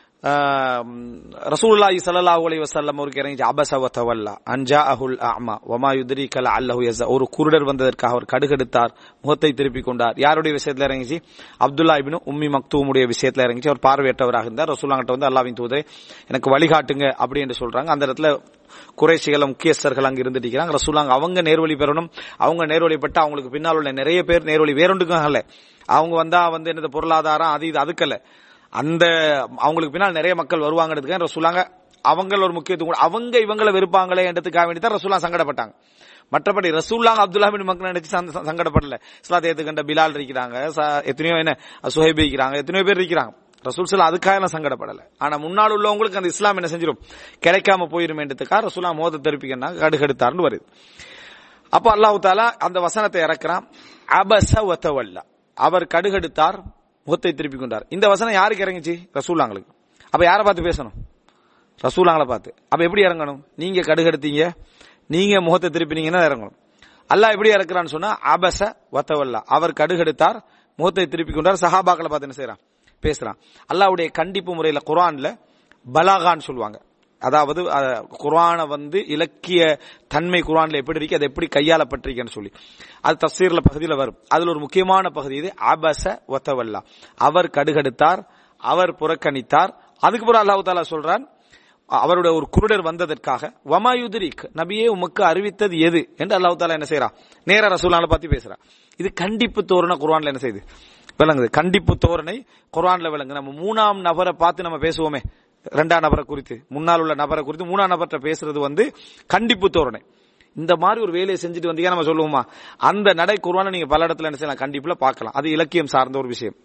ரசூலுல்லாஹி ஸல்லல்லாஹு அலைஹி வஸல்லம் அவருக்கு இறங்கி அபஸ வ தவல்லா அன்ஜா அஹுல் அமா வமா யுத்ரிக அல்லஹு யஸா ஒரு குருடர் வந்ததற்காக அவர் கடுகெடுத்தார் முகத்தை திருப்பிக் கொண்டார் யாருடைய விஷயத்துல இறங்கிச்சு அப்துல்லா இப்னு உம்மி மக்தூமுடைய விஷயத்துல இறங்கிச்சு அவர் பார்வையற்றவராக இருந்தார் ரசூலுல்லாஹ்ட்ட வந்து அல்லாஹ்வின் தூதரே எனக்கு வழிகாட்டுங்க அப்படி என்று சொல்றாங்க அந்த இடத்துல குறைசிகள் முக்கியஸ்தர்கள் அங்க இருந்துட்டு இருக்கிறாங்க ரசூலாங்க அவங்க நேர்வழி பெறணும் அவங்க நேர்வழி பெற்று அவங்களுக்கு பின்னால் உள்ள நிறைய பேர் நேர்வழி வேறொன்றுக்கும் அல்ல அவங்க வந்தா வந்து என்னது பொருளாதாரம் அது இது அதுக்கல்ல அந்த அவங்களுக்கு பின்னால் நிறைய மக்கள் வருவாங்கிறதுக்கு ரசூலாங்க அவங்க ஒரு முக்கியத்துவம் கூட- அவங்க இவங்களை வெறுப்பாங்களே என்றதுக்காக வேண்டி தான் ரசூலா சங்கடப்பட்டாங்க மற்றபடி ரசூல்லாங்க அப்துல்லா பின் மக்கள் நினைச்சு சந்த- சங்கடப்படல இஸ்லாத்தை ஏத்துக்கண்ட பிலால் இருக்கிறாங்க ச- எத்தனையோ என்ன சுஹைப் இருக்கிறாங்க எத்தனையோ பேர் இருக்கிறாங்க ரசூல் சல்லா அதுக்காக எல்லாம் சங்கடப்படல ஆனா முன்னாள் உள்ளவங்களுக்கு அந்த இஸ்லாம் என்ன செஞ்சிடும் கிடைக்காம போயிருமேன்றதுக்காக ரசூலா மோத தெரிவிக்கன்னா கடுகெடுத்தார்னு வருது அப்ப அல்லாஹ் தாலா அந்த வசனத்தை இறக்குறான் அபச வத்தவல்ல அவர் கடுகெடுத்தார் முகத்தை திருப்பி கொண்டார் இந்த வசனம் யாருக்கு இறங்குச்சு ரசூலாங்களுக்கு அப்ப யாரை பார்த்து பேசணும் ரசூலாங்களை பார்த்து அப்ப எப்படி இறங்கணும் நீங்க கடுகெடுத்தீங்க நீங்க முகத்தை திருப்பினீங்கன்னா இறங்கணும் அல்லாஹ் எப்படி இறக்குறான்னு சொன்னா அபச வத்தவல்ல அவர் கடுகெடுத்தார் முகத்தை திருப்பி கொண்டார் சஹாபாக்களை பார்த்து என்ன செய்யறான் பேசுறான் அல்லாஹ்வுடைய கண்டிப்பு முறையில குர்ஆன்ல பலாகான்னு சொல்லுவாங்க அதாவது அஹ், குர்ஆனை வந்து இலக்கிய தன்மை குர்ஆன்ல எப்படி இருக்கு அது எப்படி கையாளப்பட்டிருக்குன்னு சொல்லி அது தஃசீர்ல பகுதியில் வரும் அதுல ஒரு முக்கியமான பகுதி இது அபச ஒத்தவல்லா அவர் கடுகெடுத்தார் அவர் புறக்கணித்தார் அதுக்கு பிறகு அல்லாஹ் தாலா சொல்றான் அவருடைய ஒரு குருடர் வந்ததற்காக வமாயுதிரிக் நபியே உமக்கு அறிவித்தது எது என்று அல்லாஹ் தாலா என்ன செய்யறான் நேர ரசூலான பத்தி பேசுறான் இது கண்டிப்பு தோரண குர்ஆன்ல என்ன செய்யுது விளங்குது கண்டிப்பு தோரணை குர்ஆன்ல விளங்கு நம்ம மூணாம் நபரை பார்த்து நம்ம பேசுவோமே ரெண்டாம் நபரை குறித்து முன்னால் உள்ள நபரை குறித்து மூணாம் நபர்கிட்ட பேசுறது வந்து கண்டிப்பு தோரணை இந்த மாதிரி ஒரு வேலையை செஞ்சுட்டு வந்தீங்க நம்ம சொல்லுவோமா அந்த நடை குர்ஆனை நீங்க பல இடத்துல என்ன செய்யலாம் கண்டிப்புல பார்க்கலாம் அது இலக்கியம் சார்ந்த ஒரு விஷயம்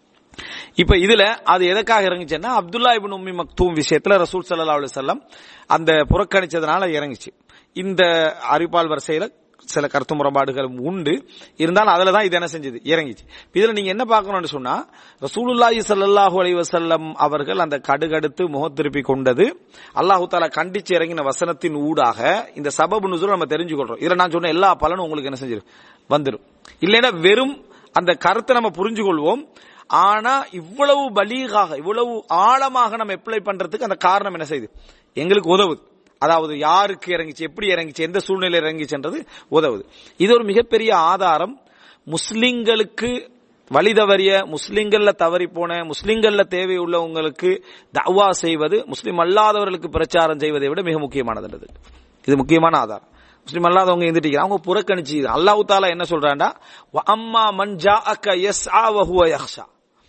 இப்ப இதுல அது எதற்காக இறங்குச்சுன்னா அப்துல்லா இப்னு உம்மி மக்தூம் விஷயத்துல ரசூல் ஸல்லல்லாஹு அலைஹி வஸல்லம் அந்த புறக்கணிச்சதுனால இறங்குச்சு இந்த அறிப்பால் வரிசையில சில கருத்து முரண்பாடுகள் உண்டு இருந்தாலும் அதுல தான் இது என்ன செஞ்சது இறங்கிச்சு இதுல நீங்க என்ன பார்க்கணும்னு சொன்னா ரசூலுல்லாஹி ஸல்லல்லாஹு அலைஹி வஸல்லம் அவர்கள் அந்த கடுகடுத்து முகம் திருப்பி கொண்டது அல்லாஹு தாலா கண்டிச்சு இறங்கின வசனத்தின் ஊடாக இந்த சபபு நுசுல் நம்ம தெரிஞ்சுக்கொள்றோம் இதுல நான் சொன்ன எல்லா பலனும் உங்களுக்கு என்ன செஞ்சிடும் வந்துடும் இல்லைன்னா வெறும் அந்த கருத்தை நம்ம புரிஞ்சு கொள்வோம் ஆனா இவ்வளவு பலீகாக இவ்வளவு ஆழமாக நம்ம அப்ளை பண்றதுக்கு அந்த காரணம் என்ன செய்யுது எங்களுக்கு உதவுது அதாவது யாருக்கு இறங்கிச்சு எப்படி இறங்கிச்சு எந்த சூழ்நிலையில் இறங்கிச்சுன்றது உதவுது இது ஒரு மிகப்பெரிய ஆதாரம் முஸ்லிம்களுக்கு வழி தவறிய முஸ்லிம்கள்ல தவறி போன முஸ்லிம்கள்ல தேவை உள்ளவங்களுக்கு தவா செய்வது முஸ்லிம் அல்லாதவர்களுக்கு பிரச்சாரம் செய்வதை விட மிக முக்கியமானது இது முக்கியமான ஆதாரம் முஸ்லிம் அல்லாதவங்க இருந்துட்டு அவங்க புறக்கணிச்சு அல்லாஹ் தாலா என்ன சொல்றாண்டா அம்மா மன்ஜா அக்க எஸ் ஆ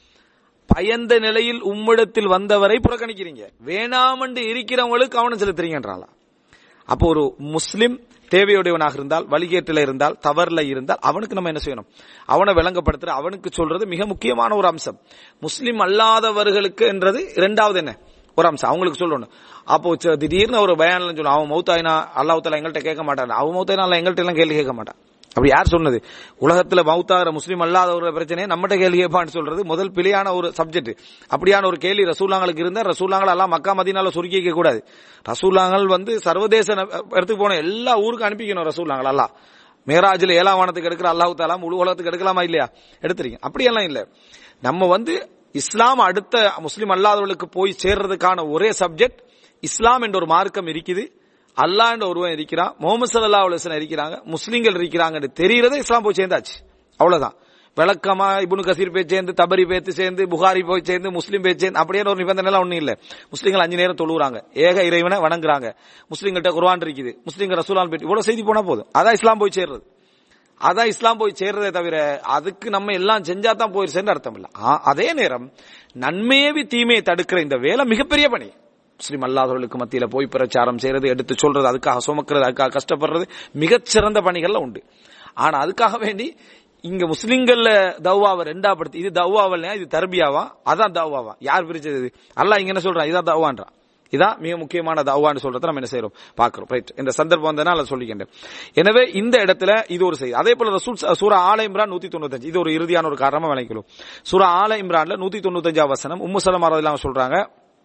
பயந்த நிலையில் உம்மிடத்தில் வந்தவரை புறக்கணிக்கிறீங்க வேணாமண்டு இருக்கிறவங்களுக்கு கவனம் செலுத்துறீங்கன்றாங்களா அப்போ ஒரு முஸ்லிம் தேவையுடையவனாக இருந்தால் வழிகேட்டில் இருந்தால் தவறுல இருந்தால் அவனுக்கு நம்ம என்ன செய்யணும் அவனை விளங்கப்படுத்துற அவனுக்கு சொல்றது மிக முக்கியமான ஒரு அம்சம் முஸ்லிம் அல்லாதவர்களுக்கு என்றது இரண்டாவது என்ன ஒரு அம்சம் அவங்களுக்கு சொல்லணும் அப்போ ச- திடீர்னு ஒரு பயான்ல சொல்லணும் அவன் மௌத்தாயினா அல்லாஹ் எங்கள்கிட்ட கேட்க மாட்டான் அவன் மௌத்தாயினா அல்லாஹ் எங்கள்கிட்ட எல்லாம் கேள்வி கேட்க மாட்டான் அப்படி யார் சொன்னது உலகத்துல மௌத்தாகிற முஸ்லீம் அல்லாதவர பிரச்சனையை நம்மகிட்ட கேள்வி கேட்பான்னு சொல்றது முதல் பிழையான ஒரு சப்ஜெக்ட் அப்படியான ஒரு கேள்வி ரசூலாங்களுக்கு இருந்தா ரசூலாங்கள் எல்லாம் மக்கா மதினால சுருக்கி வைக்க கூடாது ரசூலாங்கள் வந்து சர்வதேச ந- இடத்துக்கு போன எல்லா ஊருக்கும் அனுப்பிக்கணும் ரசூலாங்கள் எல்லாம் மேராஜில் ஏழாம் வானத்துக்கு எடுக்கிற அல்லாஹு தாலா முழு உலகத்துக்கு எடுக்கலாமா இல்லையா எடுத்துறீங்க அப்படியெல்லாம் இல்ல நம்ம வந்து இஸ்லாம் அடுத்த முஸ்லிம் அல்லாதவர்களுக்கு போய் சேர்றதுக்கான ஒரே சப்ஜெக்ட் இஸ்லாம் என்ற ஒரு மார்க்கம் இருக்குது அல்லாஹ் என்ற ஒருவன் இருக்கிறான் முகமது சல்லா அலுவலன் இருக்கிறாங்க முஸ்லிம்கள் இருக்கிறாங்கன்னு தெரியறதே இஸ்லாம் போய் சேர்ந்தாச்சு அவ்வளவுதான் விளக்கமா இப்னு கசீர் போய் சேர்ந்து தபரி பேத்து சேர்ந்து புகாரி போய் சேர்ந்து முஸ்லீம் போய் சேர்ந்து அப்படியே ஒரு நிபந்தனை எல்லாம் ஒண்ணும் இல்ல முஸ்லீம்கள் அஞ்சு நேரம் தொழுகிறாங்க ஏக இறைவனை வணங்குறாங்க முஸ்லீம்கிட்ட குர்ஆன் இருக்குது முஸ்லீம்கள் ரசூலான் பேட்டி இவ்வளவு செய்தி போனா போதும் அதான் இஸ்லாம் போய் சேர்றது அதான் இஸ்லாம் போய் சேர்றதே தவிர அதுக்கு நம்ம எல்லாம் செஞ்சா தான் போயிருச்சேன்னு அர்த்தம் இல்ல ஆ, அதே நேரம் நன்மையவி தீமையை தடுக்கிற இந்த வேலை மிகப்பெரிய பணி முஸ்லிம் அல்லாதவர்களுக்கு மத்தியில போய் பிரச்சாரம் செய்யறது எடுத்து சொல்றது அதுக்காக சுமக்கிறது அதுக்காக கஷ்டப்படுறது மிகச்சிறந்த பணிகள்ல உண்டு ஆனா அதுக்காக வேண்டி இங்க முஸ்லிம்கள்ல தவ்வாவை ரெண்டா படுத்தி இது தவ்வாவல்லையா இது தர்பியாவா அதான் தவ்வாவா யார் பிரிச்சது இது அல்லாஹ் இங்க என்ன சொல்றான் இதான் தவ்வான்றான் இதான் மிக முக்கியமான தவான்னு சொல்றதை நம்ம என்ன செய்யறோம் பாக்குறோம் ரைட் இந்த சந்தர்ப்பம் வந்ததுனால சொல்லிக்கின்றேன் எனவே இந்த இடத்துல இது ஒரு செய்தி அதே போல ரசூல் ச- சூரா ஆல இம்ரான் நூத்தி தொண்ணூத்தஞ்சு இது ஒரு இறுதியான ஒரு காரணமா விளங்கிக்கணும் சூரா ஆல இம்ரான்ல நூத்தி தொண்ணூத்தஞ்சாம் வசனம் உம்மு சலமா ரலியல்லாஹு சொல்றாங்க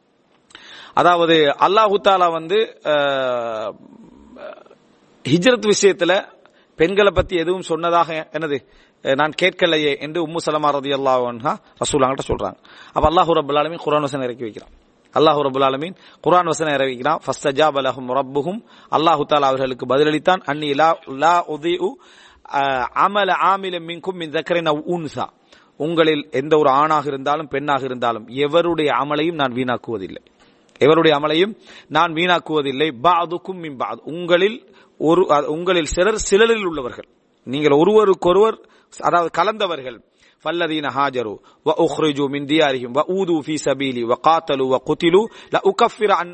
அதாவது அல்லாஹு தாலா வந்து அஹ், ஹிஜ்ரத் விஷயத்துல பெண்களை பத்தி எதுவும் சொன்னதாக என்னது அஹ், நான் கேட்கலையே என்று உம்மு சலமா ரதி அல்லாஹா ரசூலாங்கிட்ட சொல்றாங்க அப்ப அல்லாஹு ரபுல் ஆலமீன் குர்ஆன் வசனம் இறக்கி வைக்கிறான் அல்லாஹு ரபுல் ஆலமீன் குர்ஆன் வசனம் இறக்கி வைக்கிறான் ஃபஸ்தஜாப லஹும் ரப்புஹும் அல்லாஹு தாலா அவர்களுக்கு பதிலளித்தான் அன்னி லா லா உதிஉ அஹ், அமல ஆமில மின்கும் மின் தக்கரின் அவ் உன்சா உங்களில் எந்த ஒரு ஆணாக இருந்தாலும் பெண்ணாக இருந்தாலும் எவருடைய அமலையும் நான் வீணாக்குவதில்லை எவருடைய அமலையும் நான் வீணாக்குவதில்லை பாதுக்கும் மின் பாது உங்களில் ஒரு அ- உங்களில் சிலர் சிலரில் உள்ளவர்கள் நீங்கள் ஒருவருக்கொருவர் அதாவது கலந்தவர்கள் فالذين هاجروا واخرجوا من ديارهم واوذوا في سبيلي وقاتلوا وقتلوا لاكفر عن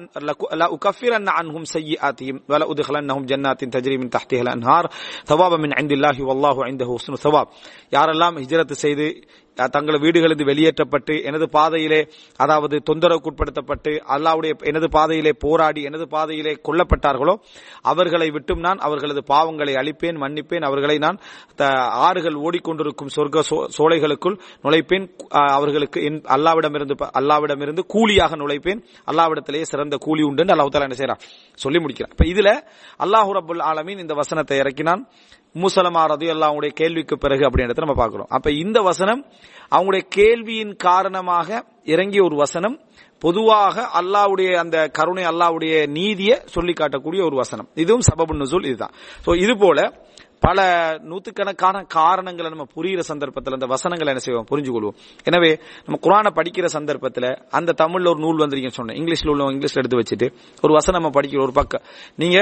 لاكفرن عنهم سيئاتهم ولادخلنهم جنات تجري من تحتها الانهار ثوابا من عند الله والله عنده حسن الثواب யாரெல்லாம் ஹிஜ்ரத் செய்து அஹ், தங்கள் வீடுகளிலிருந்து வெளியேற்றப்பட்டு எனது பாதையிலே அதாவது தொந்தரவுக்குட்படுத்தப்பட்டு அல்லாவுடைய எனது பாதையிலே போராடி எனது பாதையிலே கொல்லப்பட்டார்களோ அவர்களை விட்டும் நான் அவர்களது பாவங்களை அழிப்பேன் மன்னிப்பேன் அவர்களை நான் த- ஆறுகள் ஓடிக்கொண்டிருக்கும் சொர்க்க சோ- சோலைகளுக்குள் நுழைப்பேன் அஹ், அவர்களுக்கு என் அல்லாவிடமிருந்து ப- அல்லாவிடமிருந்து கூலியாக நுழைப்பேன் அல்லாவிடத்திலேயே சிறந்த கூலி உண்டு அல்லாஹ் தாலா என்ன செய்யறான் சொல்லி முடிக்கிறான் இப்ப இதுல அல்லாஹு ரபுல் ஆலமீன் இந்த வசனத்தை இறக்கினான் முசலமா ரதி அல்லாவுடைய கேள்விக்கு பிறகு அப்படின்றத நம்ம பார்க்கிறோம் அப்ப இந்த வசனம் அவங்களுடைய கேள்வியின் காரணமாக இறங்கிய ஒரு வசனம் பொதுவாக அல்லாவுடைய அந்த கருணை அல்லாவுடைய நீதியை சொல்லி காட்டக்கூடிய ஒரு வசனம் இதுவும் சபபு நுசுல் இதுதான் சோ இது போல பல நூத்துக்கணக்கான காரணங்களை நம்ம புரிகிற சந்தர்ப்பத்தில் அந்த வசனங்களை என்ன செய்வோம் புரிஞ்சு கொள்வோம் எனவே நம்ம குரானை படிக்கிற சந்தர்ப்பத்தில் அந்த தமிழ்ல ஒரு நூல் வந்திருக்கீங்கன்னு சொன்னேன் இங்கிலீஷ்ல உள்ளவங்க இங்கிலீஷ்ல எடுத்து வச்சுட்டு ஒரு வசனம் நம்ம படிக்கிற ஒரு பக்கம் நீங்க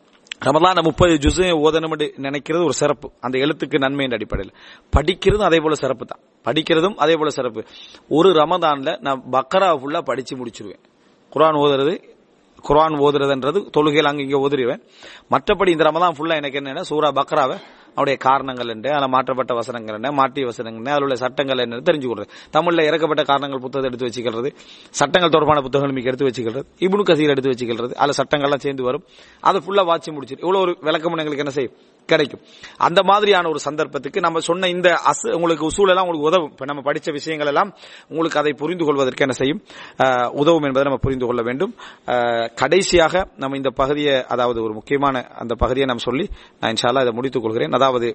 ரமலான முப்பது ஜுசு ஓதணும்னு நினைக்கிறது ஒரு சிறப்பு அந்த எழுத்துக்கு நன்மையின் அடிப்படையில் படிக்கிறதும் அதே போல சிறப்பு தான் படிக்கிறதும் அதே போல சிறப்பு ஒரு ரமதான்ல நான் பக்கரா ஃபுல்லா படிச்சு முடிச்சிருவேன் குர்ஆன் ஓதுறது குர்ஆன் ஓதுறதுன்றது தொழுகையில் அங்க இங்க ஓதுருவேன் மற்றபடி இந்த ரமதான் ஃபுல்லா எனக்கு என்னன்னா சூரா பக்ராவை அவருடைய காரணங்கள் என்ன அதில் மாற்றப்பட்ட வசனங்கள் என்ன மாற்றிய வசனங்கள் என்ன அதில் உள்ள சட்டங்கள் என்ன தெரிஞ்சு கொள்றது தமிழ்ல இறக்கப்பட்ட காரணங்கள் புத்தகத்தை எடுத்து வச்சுக்கிறது சட்டங்கள் தொடர்பான புத்தகங்கள் மிக எடுத்து வச்சுக்கிறது இப்னு கசீர் எடுத்து வச்சுக்கிறது அதில் சட்டங்கள்லாம் சேர்ந்து வரும் அதை ஃபுல்லா வாட்சி முடிச்சிட்டு இவ்வளவு ஒரு விளக்கம் எங்களுக்கு என்ன செய்யும் கிடைக்கும் அந்த மாதிரியான ஒரு சந்தர்ப்பத்துக்கு நம்ம சொன்ன இந்த அசு உங்களுக்கு உசூல் எல்லாம் உங்களுக்கு உதவும் இப்ப நம்ம படிச்ச விஷயங்கள் எல்லாம் உங்களுக்கு அதை புரிந்து கொள்வதற்கு என்ன செய்யும் அஹ், உதவும் என்பதை நம்ம புரிந்து கொள்ள வேண்டும் அஹ், கடைசியாக நம்ம இந்த பகுதியை அதாவது ஒரு முக்கியமான அந்த பகுதியை நம்ம சொல்லி நான் இன்ஷால்லா இதை முடித்துக் கொள்கிறேன் அதாவது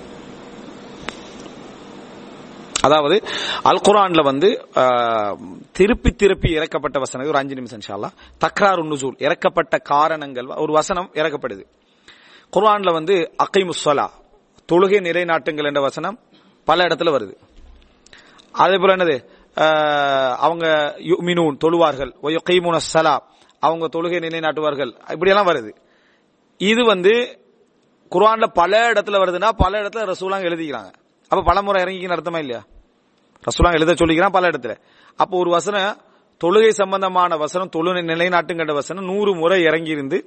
அதாவது அல் குர்ஆன்ல வந்து ஆஹ், திருப்பி திருப்பி இறக்கப்பட்ட வசனம் ஒரு அஞ்சு நிமிஷம் இன்ஷா அல்லாஹ் தக்ராரு நுசூல் இறக்கப்பட்ட காரணங்கள் ஒரு வசனம் இறக்கப்படுது குர்ஆன்ல வந்து அகைமுஸ்ஸலா தொழுகை நிலைநாட்டுங்கள் என்ற வசனம் பல இடத்துல வருது அதே போல என்னது அஹ், அவங்க யுமினூன் தொழுவார்கள் ஒய்யுகைமுன ஸலா அவங்க தொழுகை நிலைநாட்டுவார்கள் இப்படியெல்லாம் வருது இது வந்து குர்ஆன்ல பல இடத்துல வருதுன்னா பல இடத்துல ரசூலாங்க எழுதிக்கிறாங்க அப்ப பல முறை இறங்கிக்கின்னு அர்த்தமா இல்லையா ரசூலாங்க எழுத சொல்லிக்கிறான் பல இடத்துல அப்போ ஒரு வசனம் தொழுகை சம்பந்தமான வசனம் தொழு நிலைநாட்டுங்கிற வசனம் நூறு முறை இறங்கி இருந்து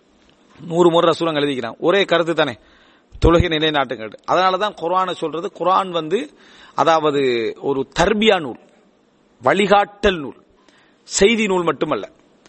நூறு முறை ரசூலாங்க எழுதிக்கிறான் ஒரே கருத்து தானே தொழுகை நிலைநாட்டுங்கள் அதனாலதான் குர்ஆனை சொல்றது குர்ஆன் வந்து அதாவது ஒரு தர்பியா நூல் வழிகாட்டல் நூல் செய்தி நூல் மட்டுமல்ல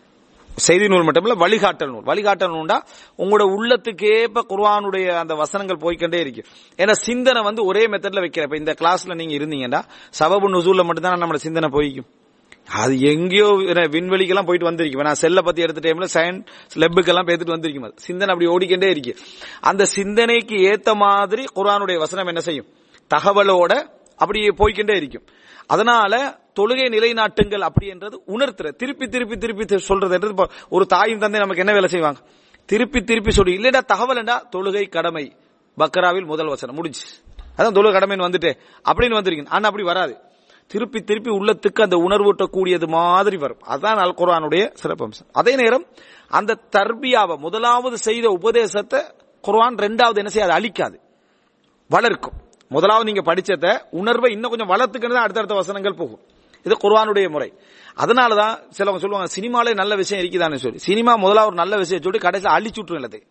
செய்தி நூல் மட்டுமல்ல வழிகாட்டல் நூல் வழிகாட்டல் நூல்டா உங்களோட உள்ளத்துக்கேற்ப குர்ஆனுடைய அந்த வசனங்கள் போய்க்கொண்டே இருக்கு ஏன்னா சிந்தனை வந்து ஒரே மெத்தட்ல வைக்கிற இப்ப இந்த கிளாஸ்ல நீங்க இருந்தீங்கன்னா சபபு நுசூல்ல மட்டும்தான் நம்மளோட சிந்தனை போய்க்கும் அது எங்கேயோ என்ன விண்வெளிக்கெல்லாம் போயிட்டு வந்திருக்கும் நான் செல்ல பத்தி எடுத்த டைம்ல சயின்ஸ் லெப்புக்கெல்லாம் பேத்துட்டு வந்திருக்கும் அது. சிந்தனை அப்படி ஓடிக்கிட்டே இருக்கு அந்த சிந்தனைக்கு ஏத்த மாதிரி குர்ஆனுடைய வசனம் என்ன செய்யும் தகவலோட அப்படியே போய்க்கிட்டே இருக்கும் அதனால தொழுகை நிலைநாட்டுங்கள் அப்படி என்றது உணர்த்துற திருப்பி திருப்பி திருப்பி தி- சொல்றது இப்ப ஒரு தாயும் தந்தை நமக்கு என்ன வேலை செய்வாங்க திருப்பி திருப்பி சொல்லி இல்லடா தகவல்டா தொழுகை கடமை பக்கராவில் முதல் வசனம் முடிஞ்சு அதான் தொழுகை கடமைன்னு வந்துட்டு அப்படின்னு வந்திருக்கீங்க ஆனா அப்படி வராது திருப்பி திருப்பி உள்ளத்துக்கு அந்த உணர்வூட்டக்கூடியது மாதிரி வரும் அதான் அல் குர்ஆனுடைய சிறப்பம்சம் அதே நேரம் அந்த தர்பியாவை முதலாவது செய்த உபதேசத்தை குர்ஆன் ரெண்டாவது என்ன செய்யாது அழிக்காது வளர்க்கும் முதலாவது நீங்க படிச்சத உணர்வை இன்னும் கொஞ்சம் வளர்த்துக்கிறது தான் அடுத்தடுத்த வசனங்கள் போகும் இது குர்ஆனுடைய முறை அதனாலதான் சிலவங்க சொல்லுவாங்க சினிமாலே நல்ல விஷயம் இருக்குதான்னு சொல்லி சினிமா முதலாவது ஒரு நல்ல விஷயம் சொல்லி கடைசியில் அழிச்சு விட்டுரும் எல்லாத்தையும்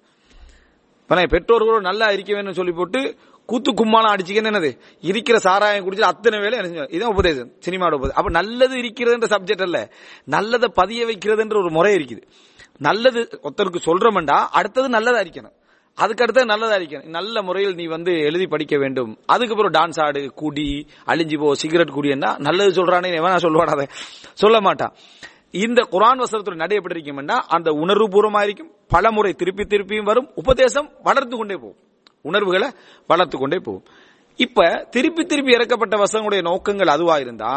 இப்ப நான் பெற்றோர்களோட நல்லா இருக்க வேணும்னு சொல்லி போட்டு கூத்து கும்மாளம் அடிச்சுக்கன்னு என்னது இருக்கிற சாராயம் குடிச்சு அத்தனை வேலை என்ன செஞ்சோம்? இதான் உபதேசம் சினிமாவோட உபதேசம் அப்ப நல்லது இருக்கிறதுன்ற சப்ஜெக்ட் அல்ல நல்லதை பதிய வைக்கிறதுன்ற ஒரு முறை இருக்குது நல்லது ஒருத்தருக்கு சொல்றோம்டா அடுத்தது நல்லதா இருக்கணும் அதுக்கு அடுத்தது நல்லதா இருக்கணும் நல்ல முறையில் நீ வந்து எழுதி படிக்க வேண்டும் அதுக்கப்புறம் டான்ஸ் ஆடு குடி அழிஞ்சு போ சிகரெட் குடின்னா நல்லது சொல்றானே எவனா சொல்லுவானா அதை சொல்ல மாட்டான் இந்த குர்ஆன் வசனத்தோட நடை எப்படி இருக்கும்னா அந்த உணர்வு பூர்வமா இருக்கும் பல முறை திருப்பி திருப்பியும் வரும் உபதேசம் வளர்த்து கொண்டே போகும் உணர்வுகளை வளர்த்து கொண்டே போகும் இப்ப திருப்பி திருப்பி இறக்கப்பட்ட வசனங்களுடைய நோக்கங்கள் அதுவா இருந்தா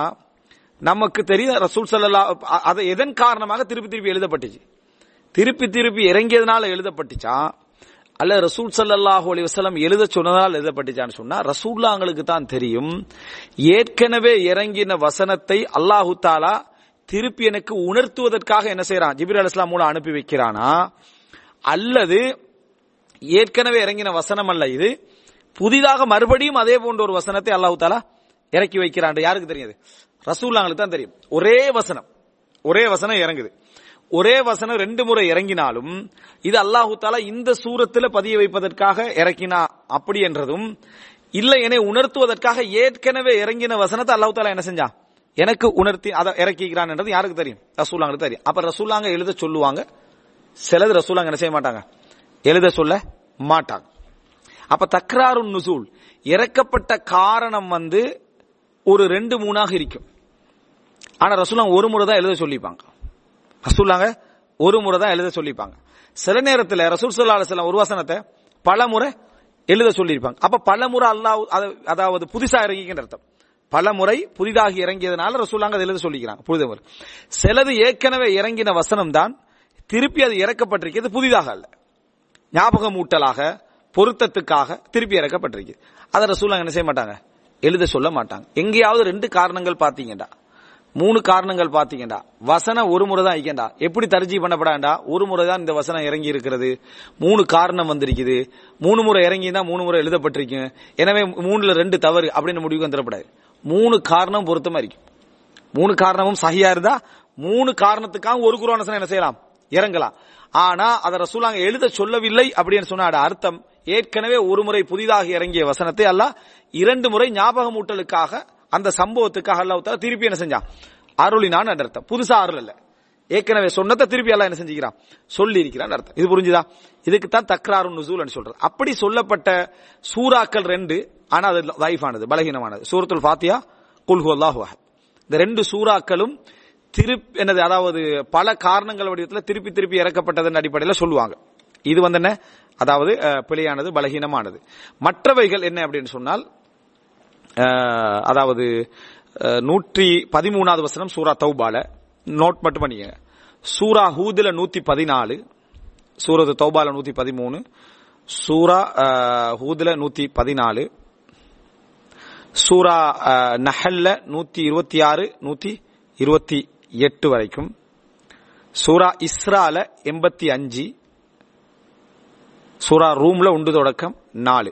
நமக்கு தெரியும் ரசூல் சல்லா அதை எதன் காரணமாக திருப்பி திருப்பி எழுதப்பட்டுச்சு திருப்பி திருப்பி இறங்கியதுனால எழுதப்பட்டுச்சா அல்ல ரசூல் ஸல்லல்லாஹு அலைஹி வஸல்லம் எழுத சொன்னதால் எழுதப்பட்டுச்சான்னு சொன்னா ரசூல்லாங்களுக்கு தான் தெரியும் ஏற்கனவே இறங்கின வசனத்தை அல்லாஹு தாலா திருப்பி எனக்கு உணர்த்துவதற்காக என்ன செய்யறான் ஜிப்ரீல் அலைஹிஸ்ஸலாம் மூலம் அனுப்பி வைக்கிறானா அல்லது ஏற்கனவே இறங்கின வசனம் அல்ல இது புதிதாக மறுபடியும் அதே போன்ற ஒரு வசனத்தை அல்லாஹு தாலா இறக்கி வைக்கிறான் யாருக்கு தெரியாது ரசூல்லாங்களுக்கு தான் தெரியும் ஒரே வசனம் ஒரே வசனம் இறங்குது ஒரே வசனம் ரெண்டு முறை இறங்கினாலும் இது அல்லாஹு தாலா இந்த சூரத்துல பதிய வைப்பதற்காக இறக்கினா அப்படி என்றதும் இல்லை என்னை உணர்த்துவதற்காக ஏற்கனவே இறங்கின வசனத்தை அல்லாஹு தாலா என்ன செஞ்சான் எனக்கு உணர்த்தி அதை இறக்கிக்கிறான் என்றது யாருக்கு தெரியும் ரசூலாங்களுக்கு தெரியும் அப்ப ரசூலாங்க எழுத சொல்லுவாங்க சிலது ரசூலாங்க என்ன செய்ய மாட்டாங்க எழுத சொல்ல மாட்டாங்க அப்ப தக்ராரு நுசூல் இறக்கப்பட்ட காரணம் வந்து ஒரு ரெண்டு மூணாக இருக்கும் ஆனா ரசூலாங்க ஒரு முறை தான் எழுத சொல்லிப்பாங்க ரசூலாங்க ஒரு முறை தான் எழுத சொல்லிப்பாங்க சில நேரத்தில் ரசூல் சல்லா அலுவலம் ஒரு வசனத்தை பல முறை எழுத சொல்லியிருப்பாங்க அப்ப பல முறை அல்லாஹ் அது- அதாவது புதுசா இறங்கிக்கின்ற அர்த்தம் பல முறை புதிதாக இறங்கியதுனால ரசூலாங்க அதை எழுத சொல்லிக்கிறாங்க புதித முறை சிலது ஏற்கனவே இறங்கின வசனம் தான் திருப்பி அது இறக்கப்பட்டிருக்கிறது புதிதாக அல்ல ஞாபகமூட்டலாக பொருத்தத்துக்காக திருப்பி இறக்கப்பட்டிருக்கு அதை ரசூலாங்க என்ன செய்ய மாட்டாங்க எழுத சொல்ல மாட்டாங்க எங்கேயாவது ரெண்டு காரணங்கள் பாத்தீங்கடா மூணு காரணங்கள் பாத்தீங்கடா வசனம் ஒரு முறை தான் ஐக்கண்டா எப்படி தர்ஜி பண்ணப்படாண்டா ஒரு முறை தான் இந்த வசனம் இறங்கி இருக்கிறது மூணு காரணம் வந்திருக்குது மூணு முறை இறங்கி தான் மூணு முறை எழுதப்பட்டிருக்கு எனவே மூணுல ரெண்டு தவறு அப்படின்னு முடிவுக்கு வந்துடப்படாது மூணு காரணம் பொருத்தமா இருக்கும் மூணு காரணமும் சகியா இருந்தா மூணு காரணத்துக்காக ஒரு குர்ஆன் வசனம் என்ன செய்யலாம் இறங்கலாம் ஆனா அதை ரசூலாங்க எழுத சொல்லவில்லை அப்படின்னு சொன்ன அது அர்த்தம் ஏற்கனவே ஒரு முறை புதிதாக இறங்கிய வசனத்தை அல்லாஹ் இரண்டு முறை ஞாபகமூட்டலுக்காக அந்த சம்பவத்துக்காக அல்லாஹ் தஆலா திருப்பி என்ன செஞ்சான் அருளினான் என்ற அர்த்தம் புதுசா அருள் அல்ல ஏற்கனவே சொன்னதை திருப்பி எல்லாம் என்ன செஞ்சுக்கிறான் சொல்லி இருக்கிறான் அர்த்தம் இது புரிஞ்சுதா இதுக்கு தான் தக்ராரு நுசூல் சொல்றது அப்படி சொல்லப்பட்ட சூறாக்கள் ரெண்டு ஆனா அது லைஃபானது பலகீனமானது சூரத்துல் ஃபாத்தியா குல்ஹு அல்லாஹு அஹத் இந்த ரெண்டு சூறாக்களும் திருப்பி என்னது அதாவது பல காரணங்கள் வடிவத்தில் திருப்பி திருப்பி இறக்கப்பட்டதன் அடிப்படையில் சொல்லுவாங்க இது வந்து என்ன அதாவது அஹ், பிழையானது பலகீனமானது மற்றவைகள் என்ன அப்படின்னு சொன்னால் அஹ், அதாவது அஹ், நூற்றி பதிமூணாவது வசனம் சூரா தௌபால நோட் மட்டும் பண்ணிக்கங்க சூரா ஹூதுல நூத்தி பதினாலு சூரத்து தௌபால நூத்தி பதிமூணு சூரா அஹ், ஹூதுல நூத்தி பதினாலு சூரா அஹ், நஹல்ல நூத்தி இருபத்தி ஆறு நூத்தி இருபத்தி எட்டு வரைக்கும் சூரா இஸ்ரால எண்பத்தி அஞ்சு சூரா ரூம்ல உண்டு தொடக்கம் நாலு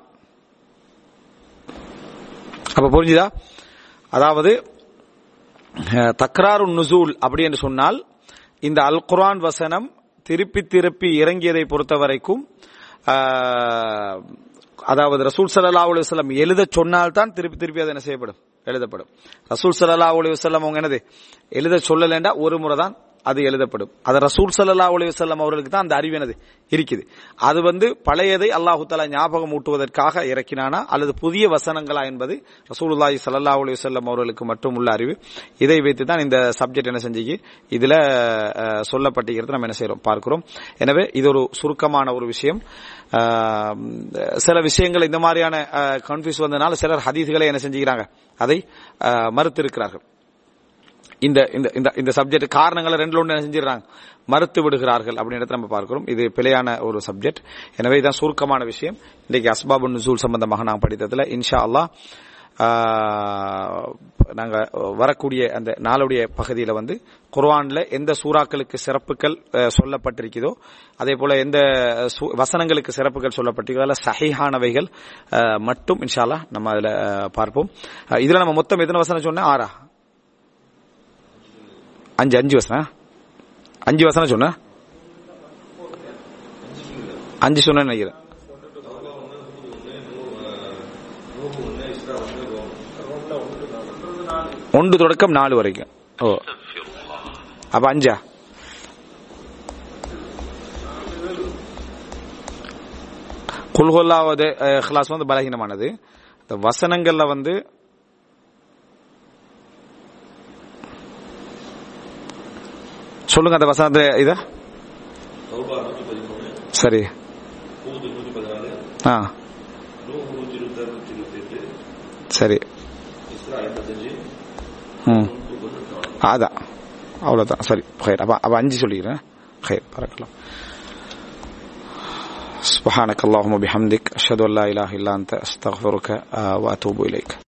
அப்ப புரிஞ்சுதா அதாவது அஹ், தக்ராரு நுசூல் அப்படி என்று சொன்னால் இந்த அல் குர்ஆன் வசனம் திருப்பி திருப்பி இறங்கியதை பொறுத்த வரைக்கும் அஹ், அதாவது ரசூல் ஸல்லல்லாஹு அலைஹி வஸல்லம் எழுத சொன்னால் தான் திருப்பி திருப்பி அது என்ன செய்யப்படும் எழுதப்படும் ரசூல் ஸல்லல்லாஹு அலைஹி வஸல்லம் அவங்க என்னது எழுத சொல்லலைண்டா ஒரு முறை தான் அது எழுதப்படும் அது ரசூல் ஸல்லல்லாஹு அலைஹி வஸல்லம் அவர்களுக்கு தான் அந்த அறிவு என்னது இருக்குது அது வந்து பழையதை அல்லாஹு தஆலா ஞாபகம் ஊட்டுவதற்காக இறக்கினானா அல்லது புதிய வசனங்களா என்பது ரசூலுல்லாஹி ஸல்லல்லாஹு அலைஹி வஸல்லம் அவர்களுக்கு மட்டும் உள்ள அறிவு இதை வைத்து தான் இந்த சப்ஜெக்ட் என்ன செஞ்சீங்க இதுல அஹ், சொல்லப்பட்டிருக்கிறது நம்ம என்ன செய்றோம் பார்க்கிறோம் எனவே இது ஒரு சுருக்கமான ஒரு விஷயம் அஹ், சில விஷயங்கள் இந்த மாதிரியான கன்ஃபியூஸ் வந்ததுனால சிலர் ஹதீஸ்களை என்ன செஞ்சுக்கிறாங்க அதை அஹ், மறுத்திருக்கிறார்கள் இந்த இந்த இந்த இந்த சப்ஜெக்ட் காரணங்களை ரெண்டுல ஒன்று செஞ்சிடறாங்க மறுத்து விடுகிறார்கள் அப்படின்றத நம்ம பார்க்கிறோம் இது பிழையான ஒரு சப்ஜெக்ட் எனவே இதான் சுருக்கமான விஷயம் இன்றைக்கு அஸ்பாபு நுசூல் சம்பந்தமாக நாங்கள் படித்ததுல இன்ஷா அல்லாஹ் ஆஹ், நாங்க வரக்கூடிய அந்த நாளுடைய பகுதியில வந்து குர்ஆன்ல எந்த சூறாக்களுக்கு சிறப்புகள் அஹ், சொல்லப்பட்டிருக்கிறதோ அதே போல எந்த சூ- வசனங்களுக்கு சிறப்புகள் சொல்லப்பட்டிருக்கிறதோ அதில் சஹீஹானவைகள் அஹ், மட்டும் இன்ஷா அல்லாஹ் நம்ம அதுல அஹ், பார்ப்போம் அஹ், இதுல நம்ம மொத்தம் எத்தனை வசனம் சொன்னேன் ஆறா அஞ்சு அஞ்சு வசனம் அஞ்சு வசனம் சொன்ன அஞ்சு சொன்ன நினைக்கிறேன் ஒன்று தொடக்கம் நாலு வரைக்கும் ஓ அப்ப அஞ்சா குல்ஹொல்லாவது கிளாஸ் வந்து பலகீனமானது இந்த வசனங்கள்ல வந்து சொல்லுங்க அந்த வசனத்தை இத தௌபா நூற்றி பதிமூணு சரி ஹூது நூற்றி பதினாலு ஆ நூறு நூற்றி இருபத்தாறு நூற்றி இருபத்தி எட்டு சரி இஸ்ரா எண்பத்தஞ்சு ம் நூற்றி தொண்ணூற்றி நாலு அதான் அவ்வளவுதான் சரி ஹைர் அப்ப அப்ப அஞ்சு சொல்லிக்கிறேன் ஹைர் பரக்கலாம் سبحانك اللهم وبحمدك أشهد أن لا إله إلا أنت أستغفرك آه، وأتوب إليك